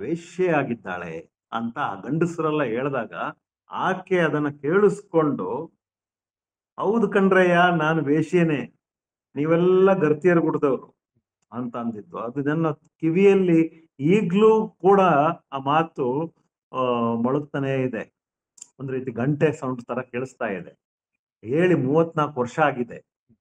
ವೇಶ್ಯೆಯಾಗಿದ್ದಾಳೆ ಅಂತ ಆ ಗಂಡಸರೆಲ್ಲ ಹೇಳಿದಾಗ ಆಕೆ ಅದನ್ನ ಕೇಳಿಸ್ಕೊಂಡು ಹೌದು ಕಣ್ರಯ್ಯ ನಾನು ವೇಶ್ಯೇನೆ ನೀವೆಲ್ಲ ಗರ್ತಿಯರು ಗುಡ್ದವ್ರು ಅಂತ ಅಂದಿದ್ದು ಅದು ನನ್ನ ಕಿವಿಯಲ್ಲಿ ಈಗ್ಲೂ ಕೂಡ ಆ ಮಾತು ಆ ಮೊಳಗ್ತಾನೆ ಇದೆ ಒಂದ್ ರೀತಿ ಗಂಟೆ ಸೌಂಡ್ ತರ ಕೇಳಿಸ್ತಾ ಇದೆ ಹೇಳಿ ಮೂವತ್ನಾಲ್ಕು ವರ್ಷ ಆಗಿದೆ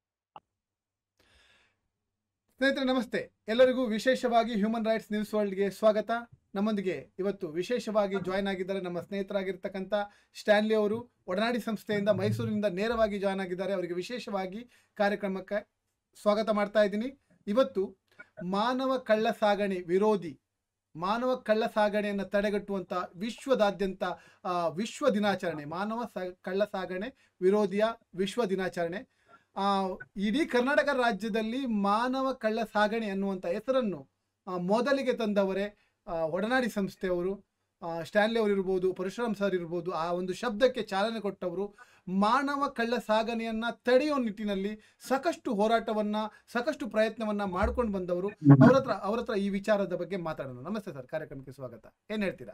ಸ್ನೇಹಿತರೆ ನಮಸ್ತೆ ಎಲ್ಲರಿಗೂ ವಿಶೇಷವಾಗಿ ಹ್ಯೂಮನ್ ರೈಟ್ಸ್ ನ್ಯೂಸ್ ವರ್ಲ್ಡ್ಗೆ ಸ್ವಾಗತ ನಮ್ಮೊಂದಿಗೆ ಇವತ್ತು ವಿಶೇಷವಾಗಿ ಜಾಯ್ನ್ ಆಗಿದ್ದಾರೆ ನಮ್ಮ ಸ್ನೇಹಿತರಾಗಿರ್ತಕ್ಕಂಥ ಸ್ಟ್ಯಾನ್ಲಿ ಅವರು ಒಡನಾಡಿ ಸಂಸ್ಥೆಯಿಂದ ಮೈಸೂರಿನಿಂದ ನೇರವಾಗಿ ಜಾಯ್ನ್ ಆಗಿದ್ದಾರೆ ಅವರಿಗೆ ವಿಶೇಷವಾಗಿ ಕಾರ್ಯಕ್ರಮಕ್ಕೆ ಸ್ವಾಗತ ಮಾಡ್ತಾ ಇದ್ದೀನಿ ಇವತ್ತು ಮಾನವ ಕಳ್ಳ ಸಾಗಣೆ ವಿರೋಧಿ ಮಾನವ ಕಳ್ಳ ಸಾಗಣೆಯನ್ನು ತಡೆಗಟ್ಟುವಂಥ ವಿಶ್ವದಾದ್ಯಂತ ಆ, ವಿಶ್ವ ದಿನಾಚರಣೆ ಮಾನವ ಸ ಕಳ್ಳ ಸಾಗಣೆ ವಿರೋಧಿಯ ವಿಶ್ವ ದಿನಾಚರಣೆ ಆ, ಇಡೀ ಕರ್ನಾಟಕ ರಾಜ್ಯದಲ್ಲಿ ಮಾನವ ಕಳ್ಳ ಸಾಗಣೆ ಅನ್ನುವಂಥ ಹೆಸರನ್ನು ಆ, ಮೊದಲಿಗೆ ತಂದವರೇ ಆ, ಒಡನಾಡಿ ಸಂಸ್ಥೆಯವರು ಆ, ಸ್ಟ್ಯಾನ್ಲಿ ಅವರು ಇರ್ಬೋದು ಪರಶುರಾಮ್ ಸರ್ ಇರ್ಬೋದು ಆ ಒಂದು ಶಬ್ದಕ್ಕೆ ಚಾಲನೆ ಕೊಟ್ಟವರು ಮಾನವ ಕಳ್ಳ ಸಾಗಣೆಯನ್ನ ತಡೆಯೋ ನಿಟ್ಟಿನಲ್ಲಿ ಸಾಕಷ್ಟು ಹೋರಾಟವನ್ನ ಸಾಕಷ್ಟು ಪ್ರಯತ್ನವನ್ನ ಮಾಡ್ಕೊಂಡು ಬಂದವರು ಅವ್ರ ಹತ್ರ ಅವ್ರ ಹತ್ರ ಈ ವಿಚಾರದ ಬಗ್ಗೆ ಮಾತಾಡೋಣ ನಮಸ್ತೆ ಸರ್ ಕಾರ್ಯಕ್ರಮಕ್ಕೆ ಸ್ವಾಗತ ಏನ್ ಹೇಳ್ತೀರಾ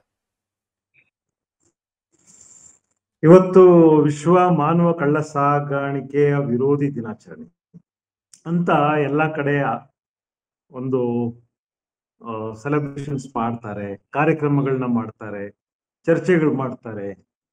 ಇವತ್ತು ವಿಶ್ವ ಮಾನವ ಕಳ್ಳ ಸಾಗಾಣಿಕೆಯ ವಿರೋಧಿ ದಿನಾಚರಣೆ ಅಂತ ಎಲ್ಲಾ ಕಡೆ ಒಂದು ಸೆಲೆಬ್ರೇಷನ್ಸ್ ಮಾಡ್ತಾರೆ ಕಾರ್ಯಕ್ರಮಗಳನ್ನ ಮಾಡ್ತಾರೆ ಚರ್ಚೆಗಳು ಮಾಡ್ತಾರೆ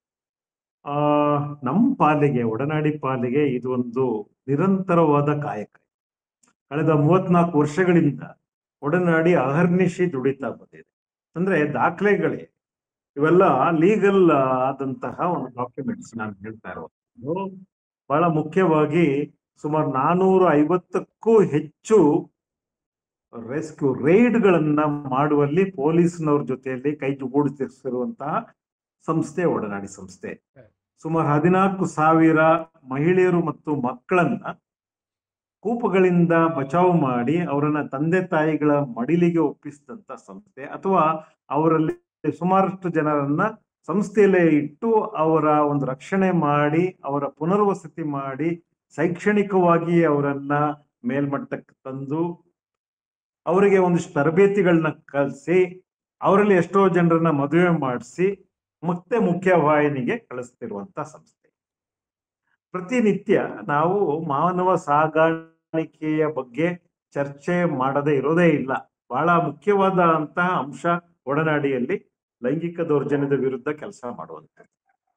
ಆ ನಮ್ಮ ಪಾಲಿಗೆ ಒಡನಾಡಿ ಪಾಲಿಗೆ ಇದು ಒಂದು ನಿರಂತರವಾದ ಕಾಯಕ ಕಳೆದ ಮೂವತ್ನಾಲ್ಕು ವರ್ಷಗಳಿಂದ ಒಡನಾಡಿ ಅಹರ್ನಿಶಿ ದುಡಿತಾ ಬಂದಿದೆ ಅಂದ್ರೆ ದಾಖಲೆಗಳೇ ಇವೆಲ್ಲ ಲೀಗಲ್ ಆದಂತಹ ಒಂದು ಡಾಕ್ಯುಮೆಂಟ್ಸ್ ನಾನು ಹೇಳ್ತಾ ಇರೋದು ಬಹಳ ಮುಖ್ಯವಾಗಿ ಸುಮಾರು ನಾನೂರ ಐವತ್ತಕ್ಕೂ ಹೆಚ್ಚು ರೆಸ್ಕ್ಯೂ ಗಳನ್ನ ಮಾಡುವಲ್ಲಿ ಪೊಲೀಸ್ನವ್ರ ಜೊತೆಯಲ್ಲಿ ಕೈ ಜೋಡಿಸಿರುವಂತಹ ಸಂಸ್ಥೆ ಒಡನಾಡಿ ಸಂಸ್ಥೆ ಸುಮಾರು ಹದಿನಾಲ್ಕು ಸಾವಿರ ಮಹಿಳೆಯರು ಮತ್ತು ಮಕ್ಕಳನ್ನ ಕೂಪಗಳಿಂದ ಬಚಾವ್ ಮಾಡಿ ಅವರನ್ನ ತಂದೆ ತಾಯಿಗಳ ಮಡಿಲಿಗೆ ಒಪ್ಪಿಸಿದಂತ ಸಂಸ್ಥೆ ಅಥವಾ ಅವರಲ್ಲಿ ಸುಮಾರಷ್ಟು ಜನರನ್ನ ಸಂಸ್ಥೆಯಲ್ಲೇ ಇಟ್ಟು ಅವರ ಒಂದು ರಕ್ಷಣೆ ಮಾಡಿ ಅವರ ಪುನರ್ವಸತಿ ಮಾಡಿ ಶೈಕ್ಷಣಿಕವಾಗಿ ಅವರನ್ನ ಮೇಲ್ಮಟ್ಟಕ್ಕೆ ತಂದು ಅವರಿಗೆ ಒಂದಿಷ್ಟು ತರಬೇತಿಗಳನ್ನ ಕಲಿಸಿ ಅವರಲ್ಲಿ ಎಷ್ಟೋ ಜನರನ್ನ ಮದುವೆ ಮಾಡಿಸಿ ಮತ್ತೆ ಮುಖ್ಯವಾಹಿನಿಗೆ ಕಳಿಸ್ತಿರುವಂತ ಸಂಸ್ಥೆ ಪ್ರತಿನಿತ್ಯ ನಾವು ಮಾನವ ಸಾಗಾಣಿಕೆಯ ಬಗ್ಗೆ ಚರ್ಚೆ ಮಾಡದೇ ಇರೋದೇ ಇಲ್ಲ ಬಹಳ ಮುಖ್ಯವಾದ ಅಂತಹ ಅಂಶ ಒಡನಾಡಿಯಲ್ಲಿ ಲೈಂಗಿಕ ದೌರ್ಜನ್ಯದ ವಿರುದ್ಧ ಕೆಲಸ ಮಾಡುವಂಥದ್ದು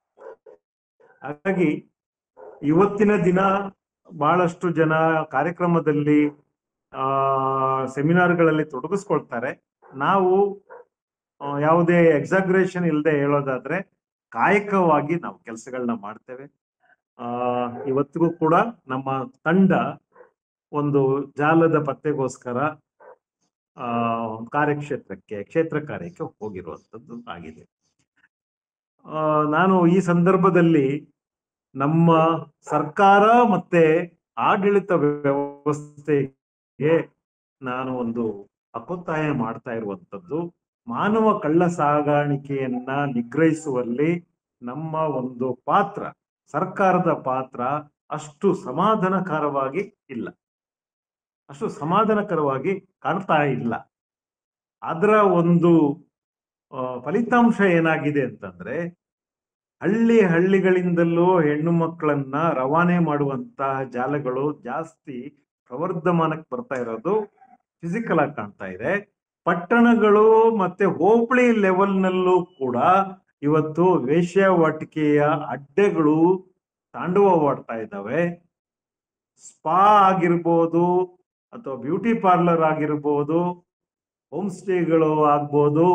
ಹಾಗಾಗಿ ಇವತ್ತಿನ ದಿನ ಬಹಳಷ್ಟು ಜನ ಕಾರ್ಯಕ್ರಮದಲ್ಲಿ ಆ ಸೆಮಿನಾರ್ಗಳಲ್ಲಿ ತೊಡಗಿಸ್ಕೊಳ್ತಾರೆ ನಾವು ಆ, ಯಾವುದೇ ಎಕ್ಸಾಗ್ರೇಷನ್ ಇಲ್ಲದೆ ಹೇಳೋದಾದ್ರೆ ಕಾಯಕವಾಗಿ ನಾವು ಕೆಲಸಗಳನ್ನ ಮಾಡ್ತೇವೆ ಆ ಇವತ್ತಿಗೂ ಕೂಡ ನಮ್ಮ ತಂಡ ಒಂದು ಜಾಲದ ಪತ್ತೆಗೋಸ್ಕರ ಆ ಕಾರ್ಯಕ್ಷೇತ್ರಕ್ಕೆ ಕ್ಷೇತ್ರ ಕಾರ್ಯಕ್ಕೆ ಹೋಗಿರುವಂತದ್ದು ಆಗಿದೆ ಆ ನಾನು ಈ ಸಂದರ್ಭದಲ್ಲಿ ನಮ್ಮ ಸರ್ಕಾರ ಮತ್ತೆ ಆಡಳಿತ ವ್ಯವಸ್ಥೆಗೆ ನಾನು ಒಂದು ಅಕೊತ್ತಾಯ ಮಾಡ್ತಾ ಇರುವಂತದ್ದು ಮಾನವ ಕಳ್ಳ ಸಾಗಾಣಿಕೆಯನ್ನ ನಿಗ್ರಹಿಸುವಲ್ಲಿ ನಮ್ಮ ಒಂದು ಪಾತ್ರ ಸರ್ಕಾರದ ಪಾತ್ರ ಅಷ್ಟು ಸಮಾಧಾನಕರವಾಗಿ ಇಲ್ಲ ಅಷ್ಟು ಸಮಾಧಾನಕರವಾಗಿ ಕಾಣ್ತಾ ಇಲ್ಲ ಅದರ ಒಂದು ಆ, ಫಲಿತಾಂಶ ಏನಾಗಿದೆ ಅಂತಂದ್ರೆ ಹಳ್ಳಿ ಹಳ್ಳಿಗಳಿಂದಲೂ ಹೆಣ್ಣು ಮಕ್ಕಳನ್ನ ರವಾನೆ ಮಾಡುವಂತಹ ಜಾಲಗಳು ಜಾಸ್ತಿ ಪ್ರವರ್ಧಮಾನಕ್ಕೆ ಬರ್ತಾ ಇರೋದು ಫಿಸಿಕಲ್ ಆಗಿ ಕಾಣ್ತಾ ಇದೆ ಪಟ್ಟಣಗಳು ಮತ್ತೆ ಹೋಬಳಿ ಲೆವೆಲ್ನಲ್ಲೂ ಕೂಡ ಇವತ್ತು ವೇಶ್ಯಾವಾಟಿಕೆಯ ಅಡ್ಡೆಗಳು ತಾಂಡವವಾಡ್ತಾ ಇದ್ದಾವೆ ಸ್ಪಾ ಆಗಿರ್ಬೋದು ಅಥವಾ ಬ್ಯೂಟಿ ಪಾರ್ಲರ್ ಆಗಿರ್ಬೋದು ಹೋಮ್ ಸ್ಟೇಗಳು ಆಗ್ಬೋದು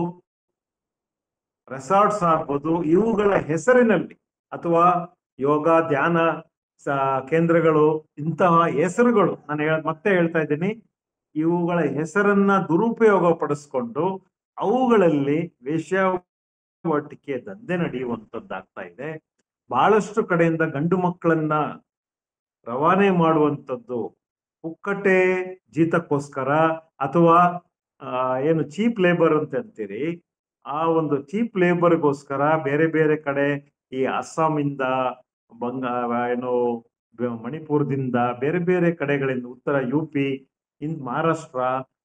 ರೆಸಾರ್ಟ್ಸ್ ಆಗ್ಬೋದು ಇವುಗಳ ಹೆಸರಿನಲ್ಲಿ ಅಥವಾ ಯೋಗ ಧ್ಯಾನ ಸ- ಕೇಂದ್ರಗಳು ಇಂತಹ ಹೆಸರುಗಳು ನಾನು ಹೇಳ ಮತ್ತೆ ಹೇಳ್ತಾ ಇದ್ದೀನಿ ಇವುಗಳ ಹೆಸರನ್ನ ದುರುಪಯೋಗ ಪಡಿಸ್ಕೊಂಡು ಅವುಗಳಲ್ಲಿ ವೇಶ್ಯಾವಾಟಿಕೆ ದಂಧೆ ನಡೆಯುವಂತದ್ದಾಗ್ತಾ ಇದೆ ಬಹಳಷ್ಟು ಕಡೆಯಿಂದ ಗಂಡು ಮಕ್ಕಳನ್ನ ರವಾನೆ ಮಾಡುವಂಥದ್ದು ಪುಕ್ಕಟೆ ಜೀತಕ್ಕೋಸ್ಕರ ಅಥವಾ ಆ, ಏನು ಚೀಪ್ ಲೇಬರ್ ಅಂತ ಅಂತೀರಿ ಆ ಒಂದು ಚೀಪ್ ಲೇಬರ್ಗೋಸ್ಕರ ಬೇರೆ ಬೇರೆ ಕಡೆ ಈ ಅಸ್ಸಾಮಿಂದ ಬಂಗ ಏನು ಬ- ಮಣಿಪುರದಿಂದ ಬೇರೆ ಬೇರೆ ಕಡೆಗಳಿಂದ ಉತ್ತರ ಯು ಪಿ ಇನ್ ಮಹಾರಾಷ್ಟ್ರ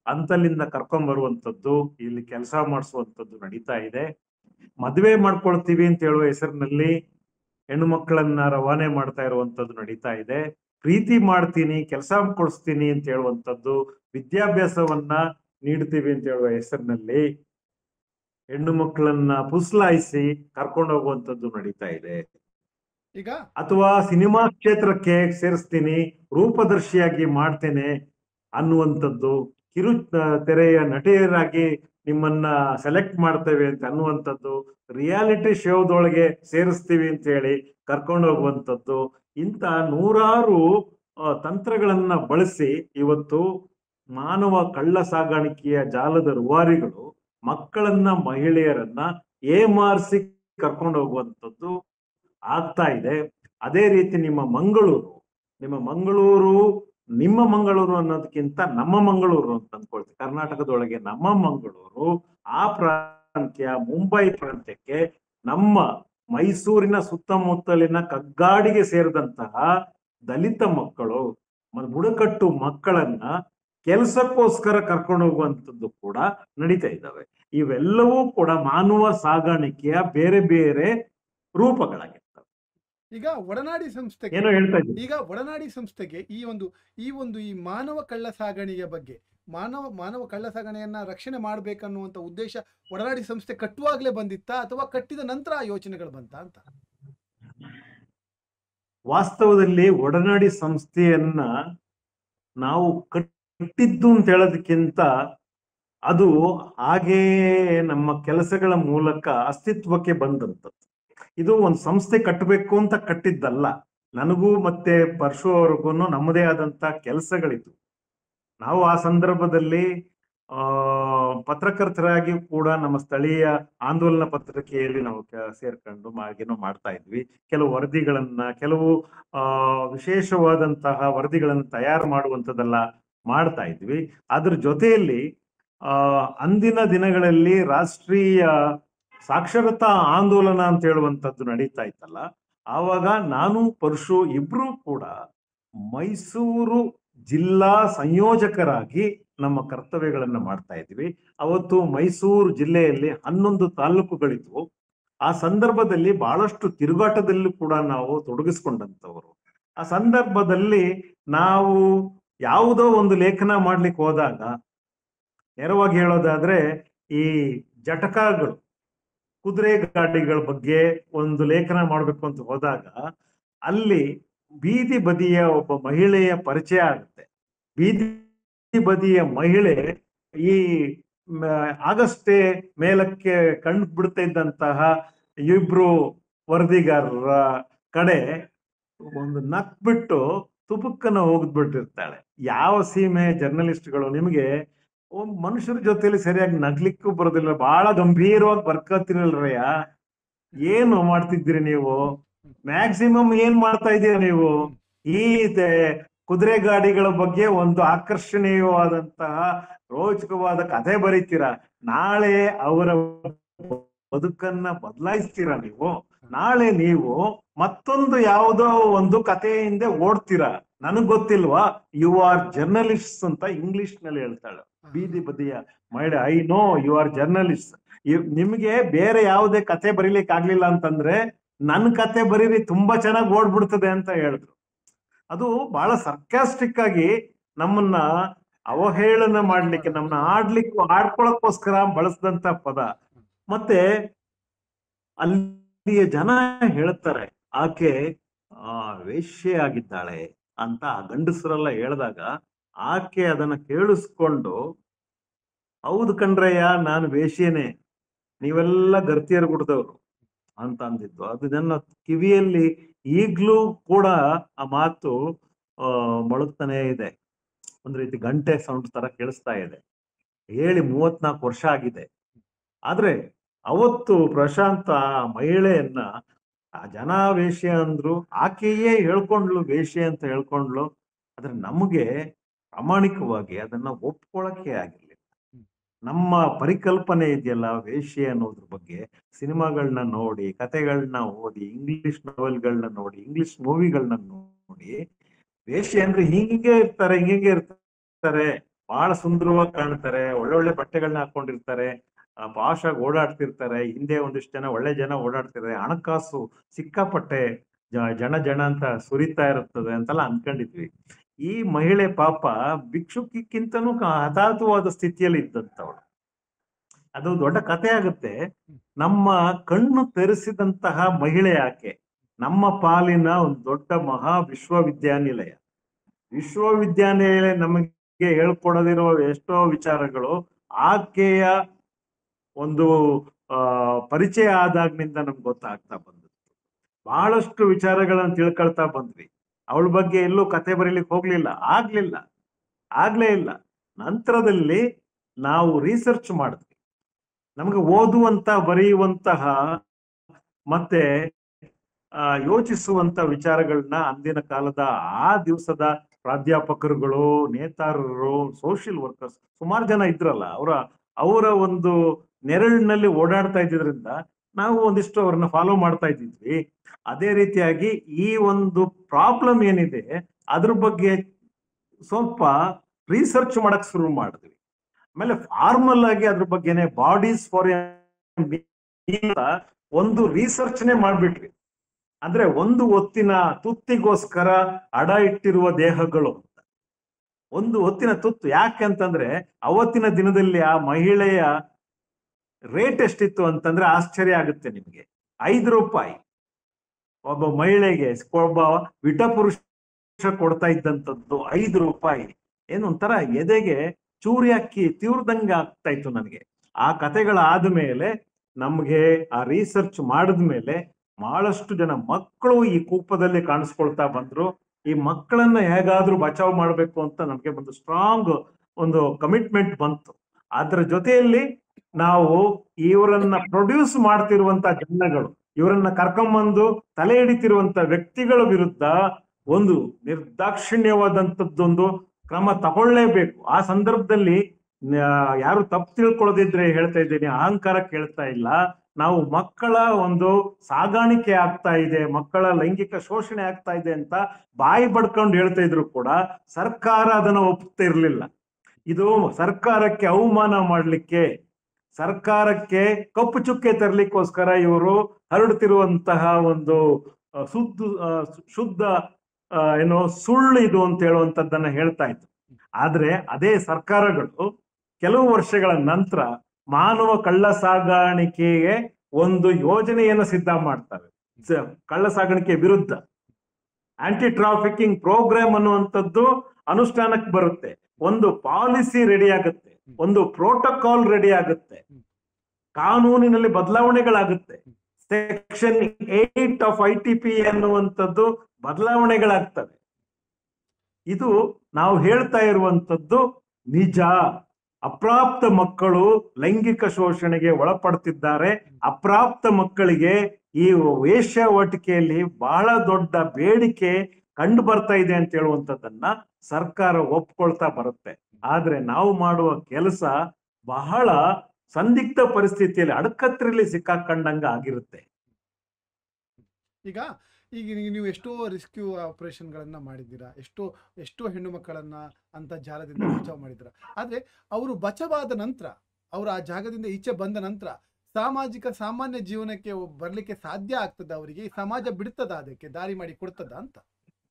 ಅಂತಲ್ಲಿಂದ ಕರ್ಕೊಂಡ್ ಬರುವಂತದ್ದು ಇಲ್ಲಿ ಕೆಲಸ ಮಾಡಿಸುವಂತದ್ದು ನಡೀತಾ ಇದೆ ಮದುವೆ ಮಾಡ್ಕೊಳ್ತೀವಿ ಅಂತ ಹೇಳುವ ಹೆಸರಿನಲ್ಲಿ ಹೆಣ್ಣು ಮಕ್ಕಳನ್ನ ರವಾನೆ ಮಾಡ್ತಾ ಇರುವಂತದ್ದು ನಡೀತಾ ಇದೆ ಪ್ರೀತಿ ಮಾಡ್ತೀನಿ ಕೆಲಸ ಕೊಡಿಸ್ತೀನಿ ಅಂತ ಹೇಳುವಂತದ್ದು ವಿದ್ಯಾಭ್ಯಾಸವನ್ನ ನೀಡ್ತೀವಿ ಅಂತ ಹೇಳುವ ಹೆಸರಿನಲ್ಲಿ ಹೆಣ್ಣು ಮಕ್ಕಳನ್ನ ಪುಸ್ಲಾಯಿಸಿ ಕರ್ಕೊಂಡು ಹೋಗುವಂತದ್ದು ನಡೀತಾ ಇದೆ ಈಗ ಅಥವಾ ಸಿನಿಮಾ ಕ್ಷೇತ್ರಕ್ಕೆ ಸೇರಿಸ್ತೀನಿ ರೂಪದರ್ಶಿಯಾಗಿ ಮಾಡ್ತೇನೆ ಅನ್ನುವಂಥದ್ದು ಕಿರು ಆ, ತೆರೆಯ ನಟಿಯರಾಗಿ ನಿಮ್ಮನ್ನ ಸೆಲೆಕ್ಟ್ ಮಾಡ್ತೇವೆ ಅಂತ ಅನ್ನುವಂಥದ್ದು ರಿಯಾಲಿಟಿ ಶೋದೊಳಗೆ ಸೇರಿಸ್ತೀವಿ ಅಂತ ಹೇಳಿ ಕರ್ಕೊಂಡು ಹೋಗುವಂಥದ್ದು ಇಂಥ ನೂರಾರು ಆ, ತಂತ್ರಗಳನ್ನ ಬಳಸಿ ಇವತ್ತು ಮಾನವ ಕಳ್ಳ ಸಾಗಾಣಿಕೆಯ ಜಾಲದ ರೂವಾರಿಗಳು ಮಕ್ಕಳನ್ನ ಮಹಿಳೆಯರನ್ನ ಏಮಾರಿಸಿ ಕರ್ಕೊಂಡು ಹೋಗುವಂಥದ್ದು ಆಗ್ತಾ ಇದೆ ಅದೇ ರೀತಿ ನಿಮ್ಮ ಮಂಗಳೂರು ನಿಮ್ಮ ಮಂಗಳೂರು ನಿಮ್ಮ ಮಂಗಳೂರು ಅನ್ನೋದಕ್ಕಿಂತ ನಮ್ಮ ಮಂಗಳೂರು ಅಂತ ಅಂದ್ಕೊಳ್ತೀವಿ ಕರ್ನಾಟಕದೊಳಗೆ ನಮ್ಮ ಮಂಗಳೂರು ಆ ಪ್ರಾಂತ್ಯ ಮುಂಬೈ ಪ್ರಾಂತ್ಯಕ್ಕೆ ನಮ್ಮ ಮೈಸೂರಿನ ಸುತ್ತಮುತ್ತಲಿನ ಕಗ್ಗಾಡಿಗೆ ಸೇರಿದಂತಹ ದಲಿತ ಮಕ್ಕಳು ಮ- ಬುಡಕಟ್ಟು ಮಕ್ಕಳನ್ನ ಕೆಲಸಕ್ಕೋಸ್ಕರ ಕರ್ಕೊಂಡು ಹೋಗುವಂಥದ್ದು ಕೂಡ ನಡೀತಾ ಇದ್ದಾವೆ ಇವೆಲ್ಲವೂ ಕೂಡ ಮಾನವ ಸಾಗಾಣಿಕೆಯ ಬೇರೆ ಬೇರೆ ರೂಪಗಳಾಗಿರ್ತವೆ ಈಗ ಒಡನಾಡಿ ಸಂಸ್ಥೆಗೆ ಏನೋ ಹೇಳ್ತಾ ಇದ್ದೀನಿ ಈಗ ಒಡನಾಡಿ ಸಂಸ್ಥೆಗೆ ಈ ಒಂದು ಈ ಒಂದು ಈ ಮಾನವ ಕಳ್ಳ ಸಾಗಣೆಯ ಬಗ್ಗೆ ಮಾನವ ಮಾನವ ಕಳ್ಳ ಸಾಗಣೆಯನ್ನ ರಕ್ಷಣೆ ಮಾಡ್ಬೇಕನ್ನುವಂತ ಉದ್ದೇಶ ಒಡನಾಡಿ ಸಂಸ್ಥೆ ಕಟ್ಟುವಾಗ್ಲೇ ಬಂದಿತ್ತಾ ಅಥವಾ ಕಟ್ಟಿದ ನಂತರ ಆ ಯೋಚನೆಗಳು ಬಂತ ಅಂತ ವಾಸ್ತವದಲ್ಲಿ ಒಡನಾಡಿ ಸಂಸ್ಥೆಯನ್ನ ನಾವು ಕಟ್ಟಿದ್ದು ಅಂತ ಹೇಳೋದಕ್ಕಿಂತ ಅದು ಹಾಗೇ ನಮ್ಮ ಕೆಲಸಗಳ ಮೂಲಕ ಅಸ್ತಿತ್ವಕ್ಕೆ ಬಂದಂಥದ್ದು ಇದು ಒಂದು ಸಂಸ್ಥೆ ಕಟ್ಟಬೇಕು ಅಂತ ಕಟ್ಟಿದ್ದಲ್ಲ ನನಗೂ ಮತ್ತೆ ಪರಶು ಅವ್ರಿಗೂ ನಮ್ಮದೇ ಆದಂತ ಕೆಲಸಗಳಿತ್ತು ನಾವು ಆ ಸಂದರ್ಭದಲ್ಲಿ ಆ ಪತ್ರಕರ್ತರಾಗಿ ಕೂಡ ನಮ್ಮ ಸ್ಥಳೀಯ ಆಂದೋಲನ ಪತ್ರಿಕೆಯಲ್ಲಿ ನಾವು ಕೆ- ಸೇರ್ಕೊಂಡು ಹಾಗೇನೋ ಮಾಡ್ತಾ ಇದ್ವಿ ಕೆಲವು ವರದಿಗಳನ್ನ ಕೆಲವು ಆ ವಿಶೇಷವಾದಂತಹ ವರದಿಗಳನ್ನು ತಯಾರು ಮಾಡುವಂಥದ್ದೆಲ್ಲ ಮಾಡ್ತಾ ಇದ್ವಿ ಅದ್ರ ಜೊತೆಯಲ್ಲಿ ಆ ಅಂದಿನ ದಿನಗಳಲ್ಲಿ ರಾಷ್ಟ್ರೀಯ ಸಾಕ್ಷರತಾ ಆಂದೋಲನ ಅಂತ ಹೇಳುವಂಥದ್ದು ನಡೀತಾ ಇತ್ತಲ್ಲ ಆವಾಗ ನಾನು ಪರಶು ಇಬ್ರು ಕೂಡ ಮೈಸೂರು ಜಿಲ್ಲಾ ಸಂಯೋಜಕರಾಗಿ ನಮ್ಮ ಕರ್ತವ್ಯಗಳನ್ನ ಮಾಡ್ತಾ ಇದ್ವಿ ಅವತ್ತು ಮೈಸೂರು ಜಿಲ್ಲೆಯಲ್ಲಿ ಹನ್ನೊಂದು ತಾಲೂಕುಗಳಿದ್ವು ಆ ಸಂದರ್ಭದಲ್ಲಿ ಬಹಳಷ್ಟು ತಿರುಗಾಟದಲ್ಲೂ ಕೂಡ ನಾವು ತೊಡಗಿಸ್ಕೊಂಡಂತವರು ಆ ಸಂದರ್ಭದಲ್ಲಿ ನಾವು ಯಾವುದೋ ಒಂದು ಲೇಖನ ಮಾಡ್ಲಿಕ್ಕೆ ಹೋದಾಗ ನೇರವಾಗಿ ಹೇಳೋದಾದ್ರೆ ಈ ಜಟಕಾಗಳು ಕುದುರೆ ಗಾಡಿಗಳ ಬಗ್ಗೆ ಒಂದು ಲೇಖನ ಮಾಡ್ಬೇಕು ಅಂತ ಹೋದಾಗ ಅಲ್ಲಿ ಬೀದಿ ಬದಿಯ ಒಬ್ಬ ಮಹಿಳೆಯ ಪರಿಚಯ ಆಗುತ್ತೆ ಬೀದಿ ಬದಿಯ ಮಹಿಳೆ ಈ ಮ, ಆಗಷ್ಟೇ ಮೇಲಕ್ಕೆ ಕಂಡು ಬಿಡ್ತಾ ಇದ್ದಂತಹ ಇಬ್ರು ವರದಿಗಾರರ ಕಡೆ ಒಂದು ನಕ್ ಬಿಟ್ಟು ತುಪುಕ್ಕನ ಹೋಗ್ಬಿಟ್ಟಿರ್ತಾಳೆ ಯಾವ ಸೀಮೆ ಜರ್ನಲಿಸ್ಟ್ಗಳು ನಿಮಗೆ ಒಂದ್ ಮನುಷ್ಯರ ಜೊತೆಲಿ ಸರಿಯಾಗಿ ನಗ್ಲಿಕ್ಕೂ ಬರೋದಿಲ್ಲ ಬಹಳ ಗಂಭೀರವಾಗಿ ಬರ್ಕೋತಿರಲ್ರಯ್ಯ ಏನು ಮಾಡ್ತಿದ್ದೀರಿ ನೀವು ಮ್ಯಾಕ್ಸಿಮಮ್ ಏನ್ ಮಾಡ್ತಾ ಇದ್ದೀರಾ ನೀವು ಈ ತೆ- ಕುದುರೆ ಗಾಡಿಗಳ ಬಗ್ಗೆ ಒಂದು ಆಕರ್ಷಣೀಯವಾದಂತಹ ರೋಚಕವಾದ ಕಥೆ ಬರೀತೀರಾ ನಾಳೆ ಅವರ ಬದುಕನ್ನ ಬದಲಾಯಿಸ್ತೀರಾ ನೀವು ನಾಳೆ ನೀವು ಮತ್ತೊಂದು ಯಾವುದೋ ಒಂದು ಕಥೆಯಿಂದ ಓಡ್ತೀರಾ ನನಗ್ ಗೊತ್ತಿಲ್ವಾ ಯು ಆರ್ ಜರ್ನಲಿಸ್ಟ್ ಅಂತ ಇಂಗ್ಲಿಷ್ ನಲ್ಲಿ ಹೇಳ್ತಾಳೆ ಬೀದಿ ಬದಿಯ ಮಹಿಳೆ I know you are journalist ನಿಮ್ಗೆ ಬೇರೆ ಯಾವುದೇ ಕತೆ ಬರೀಲಿಕ್ಕೆ ಆಗ್ಲಿಲ್ಲ ಅಂತಂದ್ರೆ ನನ್ ಕತೆ ಬರೀರಿ ತುಂಬಾ ಚೆನ್ನಾಗಿ ಓಡ್ಬಿಡ್ತದೆ ಅಂತ ಹೇಳಿದ್ರು ಅದು ಬಹಳ ಸರ್ಕಾಸ್ಟಿಕ್ ಆಗಿ ನಮ್ಮನ್ನ ಅವಹೇಳನ ಮಾಡ್ಲಿಕ್ಕೆ ನಮ್ಮನ್ನ ಆಡ್ಲಿಕ್ಕೆ ಆಡ್ಕೊಳಕ್ಕೋಸ್ಕರ ಬಳಸಿದಂತ ಪದ ಮತ್ತೆ ಅಲ್ಲಿಯ ಜನ ಹೇಳ್ತಾರೆ ಆಕೆ ಆ ವೇಶ್ಯೆ ಆಗಿದ್ದಾಳೆ ಅಂತ ಆ ಗಂಡಸರೆಲ್ಲ ಹೇಳಿದಾಗ ಆಕೆ ಅದನ್ನ ಕೇಳಿಸ್ಕೊಂಡು ಹೌದು ಕಣ್ರಯ್ಯ ನಾನು ವೇಶ್ಯೇನೆ ನೀವೆಲ್ಲ ಗರ್ತಿಯರು ಗುಡ್ದವ್ರು ಅಂತ ಅಂದಿದ್ದು ಅದು ನನ್ನ ಕಿವಿಯಲ್ಲಿ ಈಗ್ಲೂ ಕೂಡ ಆ ಮಾತು ಆ ಮೊಳಗ್ತಾನೆ ಇದೆ ಒಂದ್ ರೀತಿ ಗಂಟೆ ಸೌಂಡ್ ತರ ಕೇಳಿಸ್ತಾ ಇದೆ ಹೇಳಿ ಮೂವತ್ನಾಲ್ಕು ವರ್ಷ ಆಗಿದೆ ಆದ್ರೆ ಅವತ್ತು ಪ್ರಶಾಂತ್ ಆ ಮಹಿಳೆಯನ್ನ ಆ ಜನ ವೇಶ್ಯ ಅಂದ್ರು ಆಕೆಯೇ ಹೇಳ್ಕೊಂಡ್ಲು ವೇಶ್ಯೆ ಅಂತ ಹೇಳ್ಕೊಂಡ್ಲು ಆದ್ರೆ ನಮಗೆ ಪ್ರಾಮಾಣಿಕವಾಗಿ ಅದನ್ನ ಒಪ್ಕೊಳಕ್ಕೆ ಆಗಿರ್ಲಿಲ್ಲ ನಮ್ಮ ಪರಿಕಲ್ಪನೆ ಇದೆಯಲ್ಲ ವೇಶ್ಯೆ ಅನ್ನೋದ್ರ ಬಗ್ಗೆ ಸಿನಿಮಾಗಳನ್ನ ನೋಡಿ ಕತೆಗಳನ್ನ ಓದಿ ಇಂಗ್ಲಿಷ್ ನಾವೆಲ್ಗಳನ್ನ ನೋಡಿ ಇಂಗ್ಲಿಷ್ ಮೂವಿಗಳನ್ನ ನೋಡಿ ವೇಶ್ಯೆ ಅಂದ್ರೆ ಹಿಂಗೆ ಇರ್ತಾರೆ ಹಿಂಗೆ ಇರ್ತಾರೆ ಬಹಳ ಸುಂದರವಾಗಿ ಕಾಣ್ತಾರೆ ಒಳ್ಳೊಳ್ಳೆ ಬಟ್ಟೆಗಳನ್ನ ಹಾಕೊಂಡಿರ್ತಾರೆ ಪಾಶ್ ಆಗಿ ಓಡಾಡ್ತಿರ್ತಾರೆ ಹಿಂದೆ ಒಂದಿಷ್ಟು ಜನ ಒಳ್ಳೆ ಜನ ಓಡಾಡ್ತಿರ್ತಾರೆ ಹಣಕಾಸು ಸಿಕ್ಕಾಪಟ್ಟೆ ಜ- ಜನ ಜನ ಅಂತ ಸುರಿತಾ ಇರುತ್ತದೆ ಅಂತೆಲ್ಲ ಅನ್ಕೊಂಡಿದ್ವಿ ಈ ಮಹಿಳೆ ಪಾಪ ಭಿಕ್ಷುಕಿಕ್ಕಿಂತನೂ ಕ- ಹತಾಹತವಾದ ಸ್ಥಿತಿಯಲ್ಲಿ ಇದ್ದಂತವಳು ಅದು ದೊಡ್ಡ ಕಥೆ ಆಗುತ್ತೆ ನಮ್ಮ ಕಣ್ಣು ತೆರೆಸಿದಂತಹ ಮಹಿಳೆ ಆಕೆ ನಮ್ಮ ಪಾಲಿನ ಒಂದು ದೊಡ್ಡ ಮಹಾ ವಿಶ್ವವಿದ್ಯಾನಿಲಯ ವಿಶ್ವವಿದ್ಯಾನಿಲಯ ನಮಗೆ ಹೇಳ್ಕೊಡದಿರುವ ಎಷ್ಟೋ ವಿಚಾರಗಳು ಆಕೆಯ ಒಂದು ಆ ಪರಿಚಯ ಆದಾಗ್ನಿಂದ ನಮ್ಗೆ ಗೊತ್ತಾಗ್ತಾ ಬಂದದ್ದು ಬಹಳಷ್ಟು ವಿಚಾರಗಳನ್ನ ತಿಳ್ಕೊಳ್ತಾ ಬಂದ್ವಿ ಅವಳ ಬಗ್ಗೆ ಎಲ್ಲೂ ಕತೆ ಬರೀಲಿಕ್ಕೆ ಹೋಗ್ಲಿಲ್ಲ ಆಗ್ಲಿಲ್ಲ ಆಗ್ಲೇ ಇಲ್ಲ ನಂತರದಲ್ಲಿ ನಾವು ರಿಸರ್ಚ್ ಮಾಡಿದ್ವಿ ನಮಗೆ ಓದುವಂತ ಬರೆಯುವಂತಹ ಮತ್ತೆ ಆ, ಯೋಚಿಸುವಂತ ವಿಚಾರಗಳನ್ನ ಅಂದಿನ ಕಾಲದ ಆ ದಿವಸದ ಪ್ರಾಧ್ಯಾಪಕರುಗಳು ನೇತಾರರು ಸೋಷಿಯಲ್ ವರ್ಕರ್ಸ್ ಸುಮಾರು ಜನ ಇದ್ರಲ್ಲ ಅವರ ಅವರ ಒಂದು ನೆರಳಿನಲ್ಲಿ ಓಡಾಡ್ತಾ ಇದ್ದಿದ್ರಿಂದ ನಾವು ಒಂದಿಷ್ಟು ಅವ್ರನ್ನ ಫಾಲೋ ಮಾಡ್ತಾ ಇದ್ದಿದ್ವಿ ಅದೇ ರೀತಿಯಾಗಿ ಈ ಒಂದು ಪ್ರಾಬ್ಲಮ್ ಏನಿದೆ ಅದ್ರ ಬಗ್ಗೆ ಸ್ವಲ್ಪ ರಿಸರ್ಚ್ ಮಾಡಕ್ ಶುರು ಮಾಡಿದ್ವಿ ಆಮೇಲೆ ಫಾರ್ಮಲ್ ಆಗಿ ಅದ್ರ ಬಗ್ಗೆನೆ ಬಾಡೀಸ್ ಫಾರ್ ಒಂದು ರಿಸರ್ಚ್ನೆ ಮಾಡ್ಬಿಟ್ವಿ ಅಂದ್ರೆ ಒಂದು ಹೊತ್ತಿನ ತುತ್ತಿಗೋಸ್ಕರ ಅಡ ಇಟ್ಟಿರುವ ದೇಹಗಳು ಅಂತ ಒಂದು ಹೊತ್ತಿನ ತುತ್ತು ಯಾಕೆ ಅಂತಂದ್ರೆ ಅವತ್ತಿನ ದಿನದಲ್ಲಿ ಆ ಮಹಿಳೆಯ ರೇಟ್ ಎಷ್ಟಿತ್ತು ಅಂತಂದ್ರೆ ಆಶ್ಚರ್ಯ ಆಗುತ್ತೆ ನಿಮ್ಗೆ ಐದು ರೂಪಾಯಿ ಒಬ್ಬ ಮಹಿಳೆಗೆ ಒಬ್ಬ ವಿಟ ಪುರುಷ ಕೊಡ್ತಾ ಇದ್ದಂಥದ್ದು ಐದು ರೂಪಾಯಿ ಏನು ಒಂಥರ ಎದೆಗೆ ಚೂರಿ ಹಾಕಿ ತೀವ್ರದಂಗೆ ಆಗ್ತಾ ಇತ್ತು ನನಗೆ ಆ ಕತೆಗಳಾದ ಮೇಲೆ ನಮ್ಗೆ ಆ ರಿಸರ್ಚ್ ಮಾಡಿದ್ಮೇಲೆ ಬಹಳಷ್ಟು ಜನ ಮಕ್ಕಳು ಈ ಕೂಪದಲ್ಲಿ ಕಾಣಿಸ್ಕೊಳ್ತಾ ಬಂದ್ರು ಈ ಮಕ್ಕಳನ್ನ ಹೇಗಾದ್ರೂ ಬಚಾವ್ ಮಾಡ್ಬೇಕು ಅಂತ ನಮ್ಗೆ ಒಂದು ಸ್ಟ್ರಾಂಗ್ ಒಂದು ಕಮಿಟ್ಮೆಂಟ್ ಬಂತು ಅದ್ರ ಜೊತೆಯಲ್ಲಿ ನಾವು ಇವರನ್ನ ಪ್ರೊಡ್ಯೂಸ್ ಮಾಡ್ತಿರುವಂತ ಜನಗಳು ಇವರನ್ನ ಕರ್ಕೊಂಬಂದು ತಲೆ ಹಿಡಿತಿರುವಂತ ವ್ಯಕ್ತಿಗಳ ವಿರುದ್ಧ ಒಂದು ನಿರ್ದಾಕ್ಷಿಣ್ಯವಾದಂತದ್ದೊಂದು ಕ್ರಮ ತಗೊಳ್ಳೇಬೇಕು ಆ ಸಂದರ್ಭದಲ್ಲಿ ನ- ಯಾರು ತಪ್ಪು ತಿಳ್ಕೊಳ್ಳೋದಿದ್ರೆ ಹೇಳ್ತಾ ಇದ್ದೀನಿ ಅಹಂಕಾರ ಕೇಳ್ತಾ ಇಲ್ಲ ನಾವು ಮಕ್ಕಳ ಒಂದು ಸಾಗಾಣಿಕೆ ಆಗ್ತಾ ಇದೆ ಮಕ್ಕಳ ಲೈಂಗಿಕ ಶೋಷಣೆ ಆಗ್ತಾ ಇದೆ ಅಂತ ಬಾಯಿ ಬಡ್ಕೊಂಡು ಹೇಳ್ತಾ ಇದ್ರು ಕೂಡ ಸರ್ಕಾರ ಅದನ್ನ ಒಪ್ಪುತ್ತಾ ಇರ್ಲಿಲ್ಲ ಇದು ಸರ್ಕಾರಕ್ಕೆ ಅವಮಾನ ಮಾಡ್ಲಿಕ್ಕೆ ಸರ್ಕಾರಕ್ಕೆ ಕಪ್ಪು ಚುಕ್ಕೆ ತರಲಿಕ್ಕೋಸ್ಕರ ಇವರು ಹರಡುತ್ತಿರುವಂತಹ ಒಂದು ಆ, ಶುದ್ಧ ಆ, ಶುದ್ಧ ಆ, ಏನೋ ಸುಳ್ಳು ಇದು ಅಂತ ಹೇಳುವಂತದ್ದನ್ನ ಹೇಳ್ತಾ ಇತ್ತು ಆದ್ರೆ ಅದೇ ಸರ್ಕಾರಗಳು ಕೆಲವು ವರ್ಷಗಳ ನಂತರ ಮಾನವ ಕಳ್ಳ ಸಾಗಾಣಿಕೆಗೆ ಒಂದು ಯೋಜನೆಯನ್ನು ಸಿದ್ಧ ಮಾಡ್ತವೆ ಸ- ಕಳ್ಳ ಸಾಗಾಣಿಕೆ ವಿರುದ್ಧ ಆಂಟಿ ಟ್ರಾಫಿಕಿಂಗ್ ಪ್ರೋಗ್ರಾಮ್ ಅನ್ನುವಂಥದ್ದು ಅನುಷ್ಠಾನಕ್ಕೆ ಬರುತ್ತೆ ಒಂದು ಪಾಲಿಸಿ ರೆಡಿ ಆಗುತ್ತೆ ಒಂದು ಪ್ರೋಟೋಕಾಲ್ ರೆಡಿ ಆಗುತ್ತೆ ಕಾನೂನಿನಲ್ಲಿ ಬದಲಾವಣೆಗಳಾಗುತ್ತೆ section eight of I T P ಅನ್ನುವಂಥದ್ದು ಬದಲಾವಣೆಗಳಾಗ್ತವೆ ಇದು ನಾವು ಹೇಳ್ತಾ ಇರುವಂತದ್ದು ನಿಜ ಅಪ್ರಾಪ್ತ ಮಕ್ಕಳು ಲೈಂಗಿಕ ಶೋಷಣೆಗೆ ಒಳಪಡ್ತಿದ್ದಾರೆ ಅಪ್ರಾಪ್ತ ಮಕ್ಕಳಿಗೆ ಈ ವೇಶ್ಯಾವಟಿಕೆಯಲ್ಲಿ ಬಹಳ ದೊಡ್ಡ ಬೇಡಿಕೆ ಕಂಡು ಬರ್ತಾ ಇದೆ ಅಂತ ಹೇಳುವಂಥದ್ದನ್ನ ಸರ್ಕಾರ ಒಪ್ಕೊಳ್ತಾ ಬರುತ್ತೆ ಆದ್ರೆ ನಾವು ಮಾಡುವ ಕೆಲಸ ಬಹಳ ಸಂದಿಗ್ಧ ಪರಿಸ್ಥಿತಿಯಲ್ಲಿ ಅಡಕತ್ರಿಲಿ ಸಿಕ್ಕಾಕೊಂಡಂಗ ಆಗಿರುತ್ತೆ ಈಗ ಈಗ ನೀವು- ನೀವು ಎಷ್ಟೋ ರೆಸ್ಕ್ಯೂ ಆಪರೇಷನ್ಗಳನ್ನ ಮಾಡಿದ್ದೀರಾ ಎಷ್ಟೋ ಎಷ್ಟೋ ಹೆಣ್ಣು ಮಕ್ಕಳನ್ನ ಅಂತ ಜಾಲದಿಂದ ಬಚಾವ್ ಮಾಡಿದ್ದೀರಾ ಆದ್ರೆ ಅವರು ಬಚಾವಾದ ನಂತರ ಅವರು ಆ ಜಾಗದಿಂದ ಈಚೆ ಬಂದ ನಂತರ ಸಾಮಾಜಿಕ ಸಾಮಾನ್ಯ ಜೀವನಕ್ಕೆ ಬರ್ಲಿಕ್ಕೆ ಸಾಧ್ಯ ಆಗ್ತದ ಅವರಿಗೆ ಈ ಸಮಾಜ ಬಿಡ್ತದ ಅದಕ್ಕೆ ದಾರಿ ಮಾಡಿ ಕೊಡ್ತದ ಅಂತ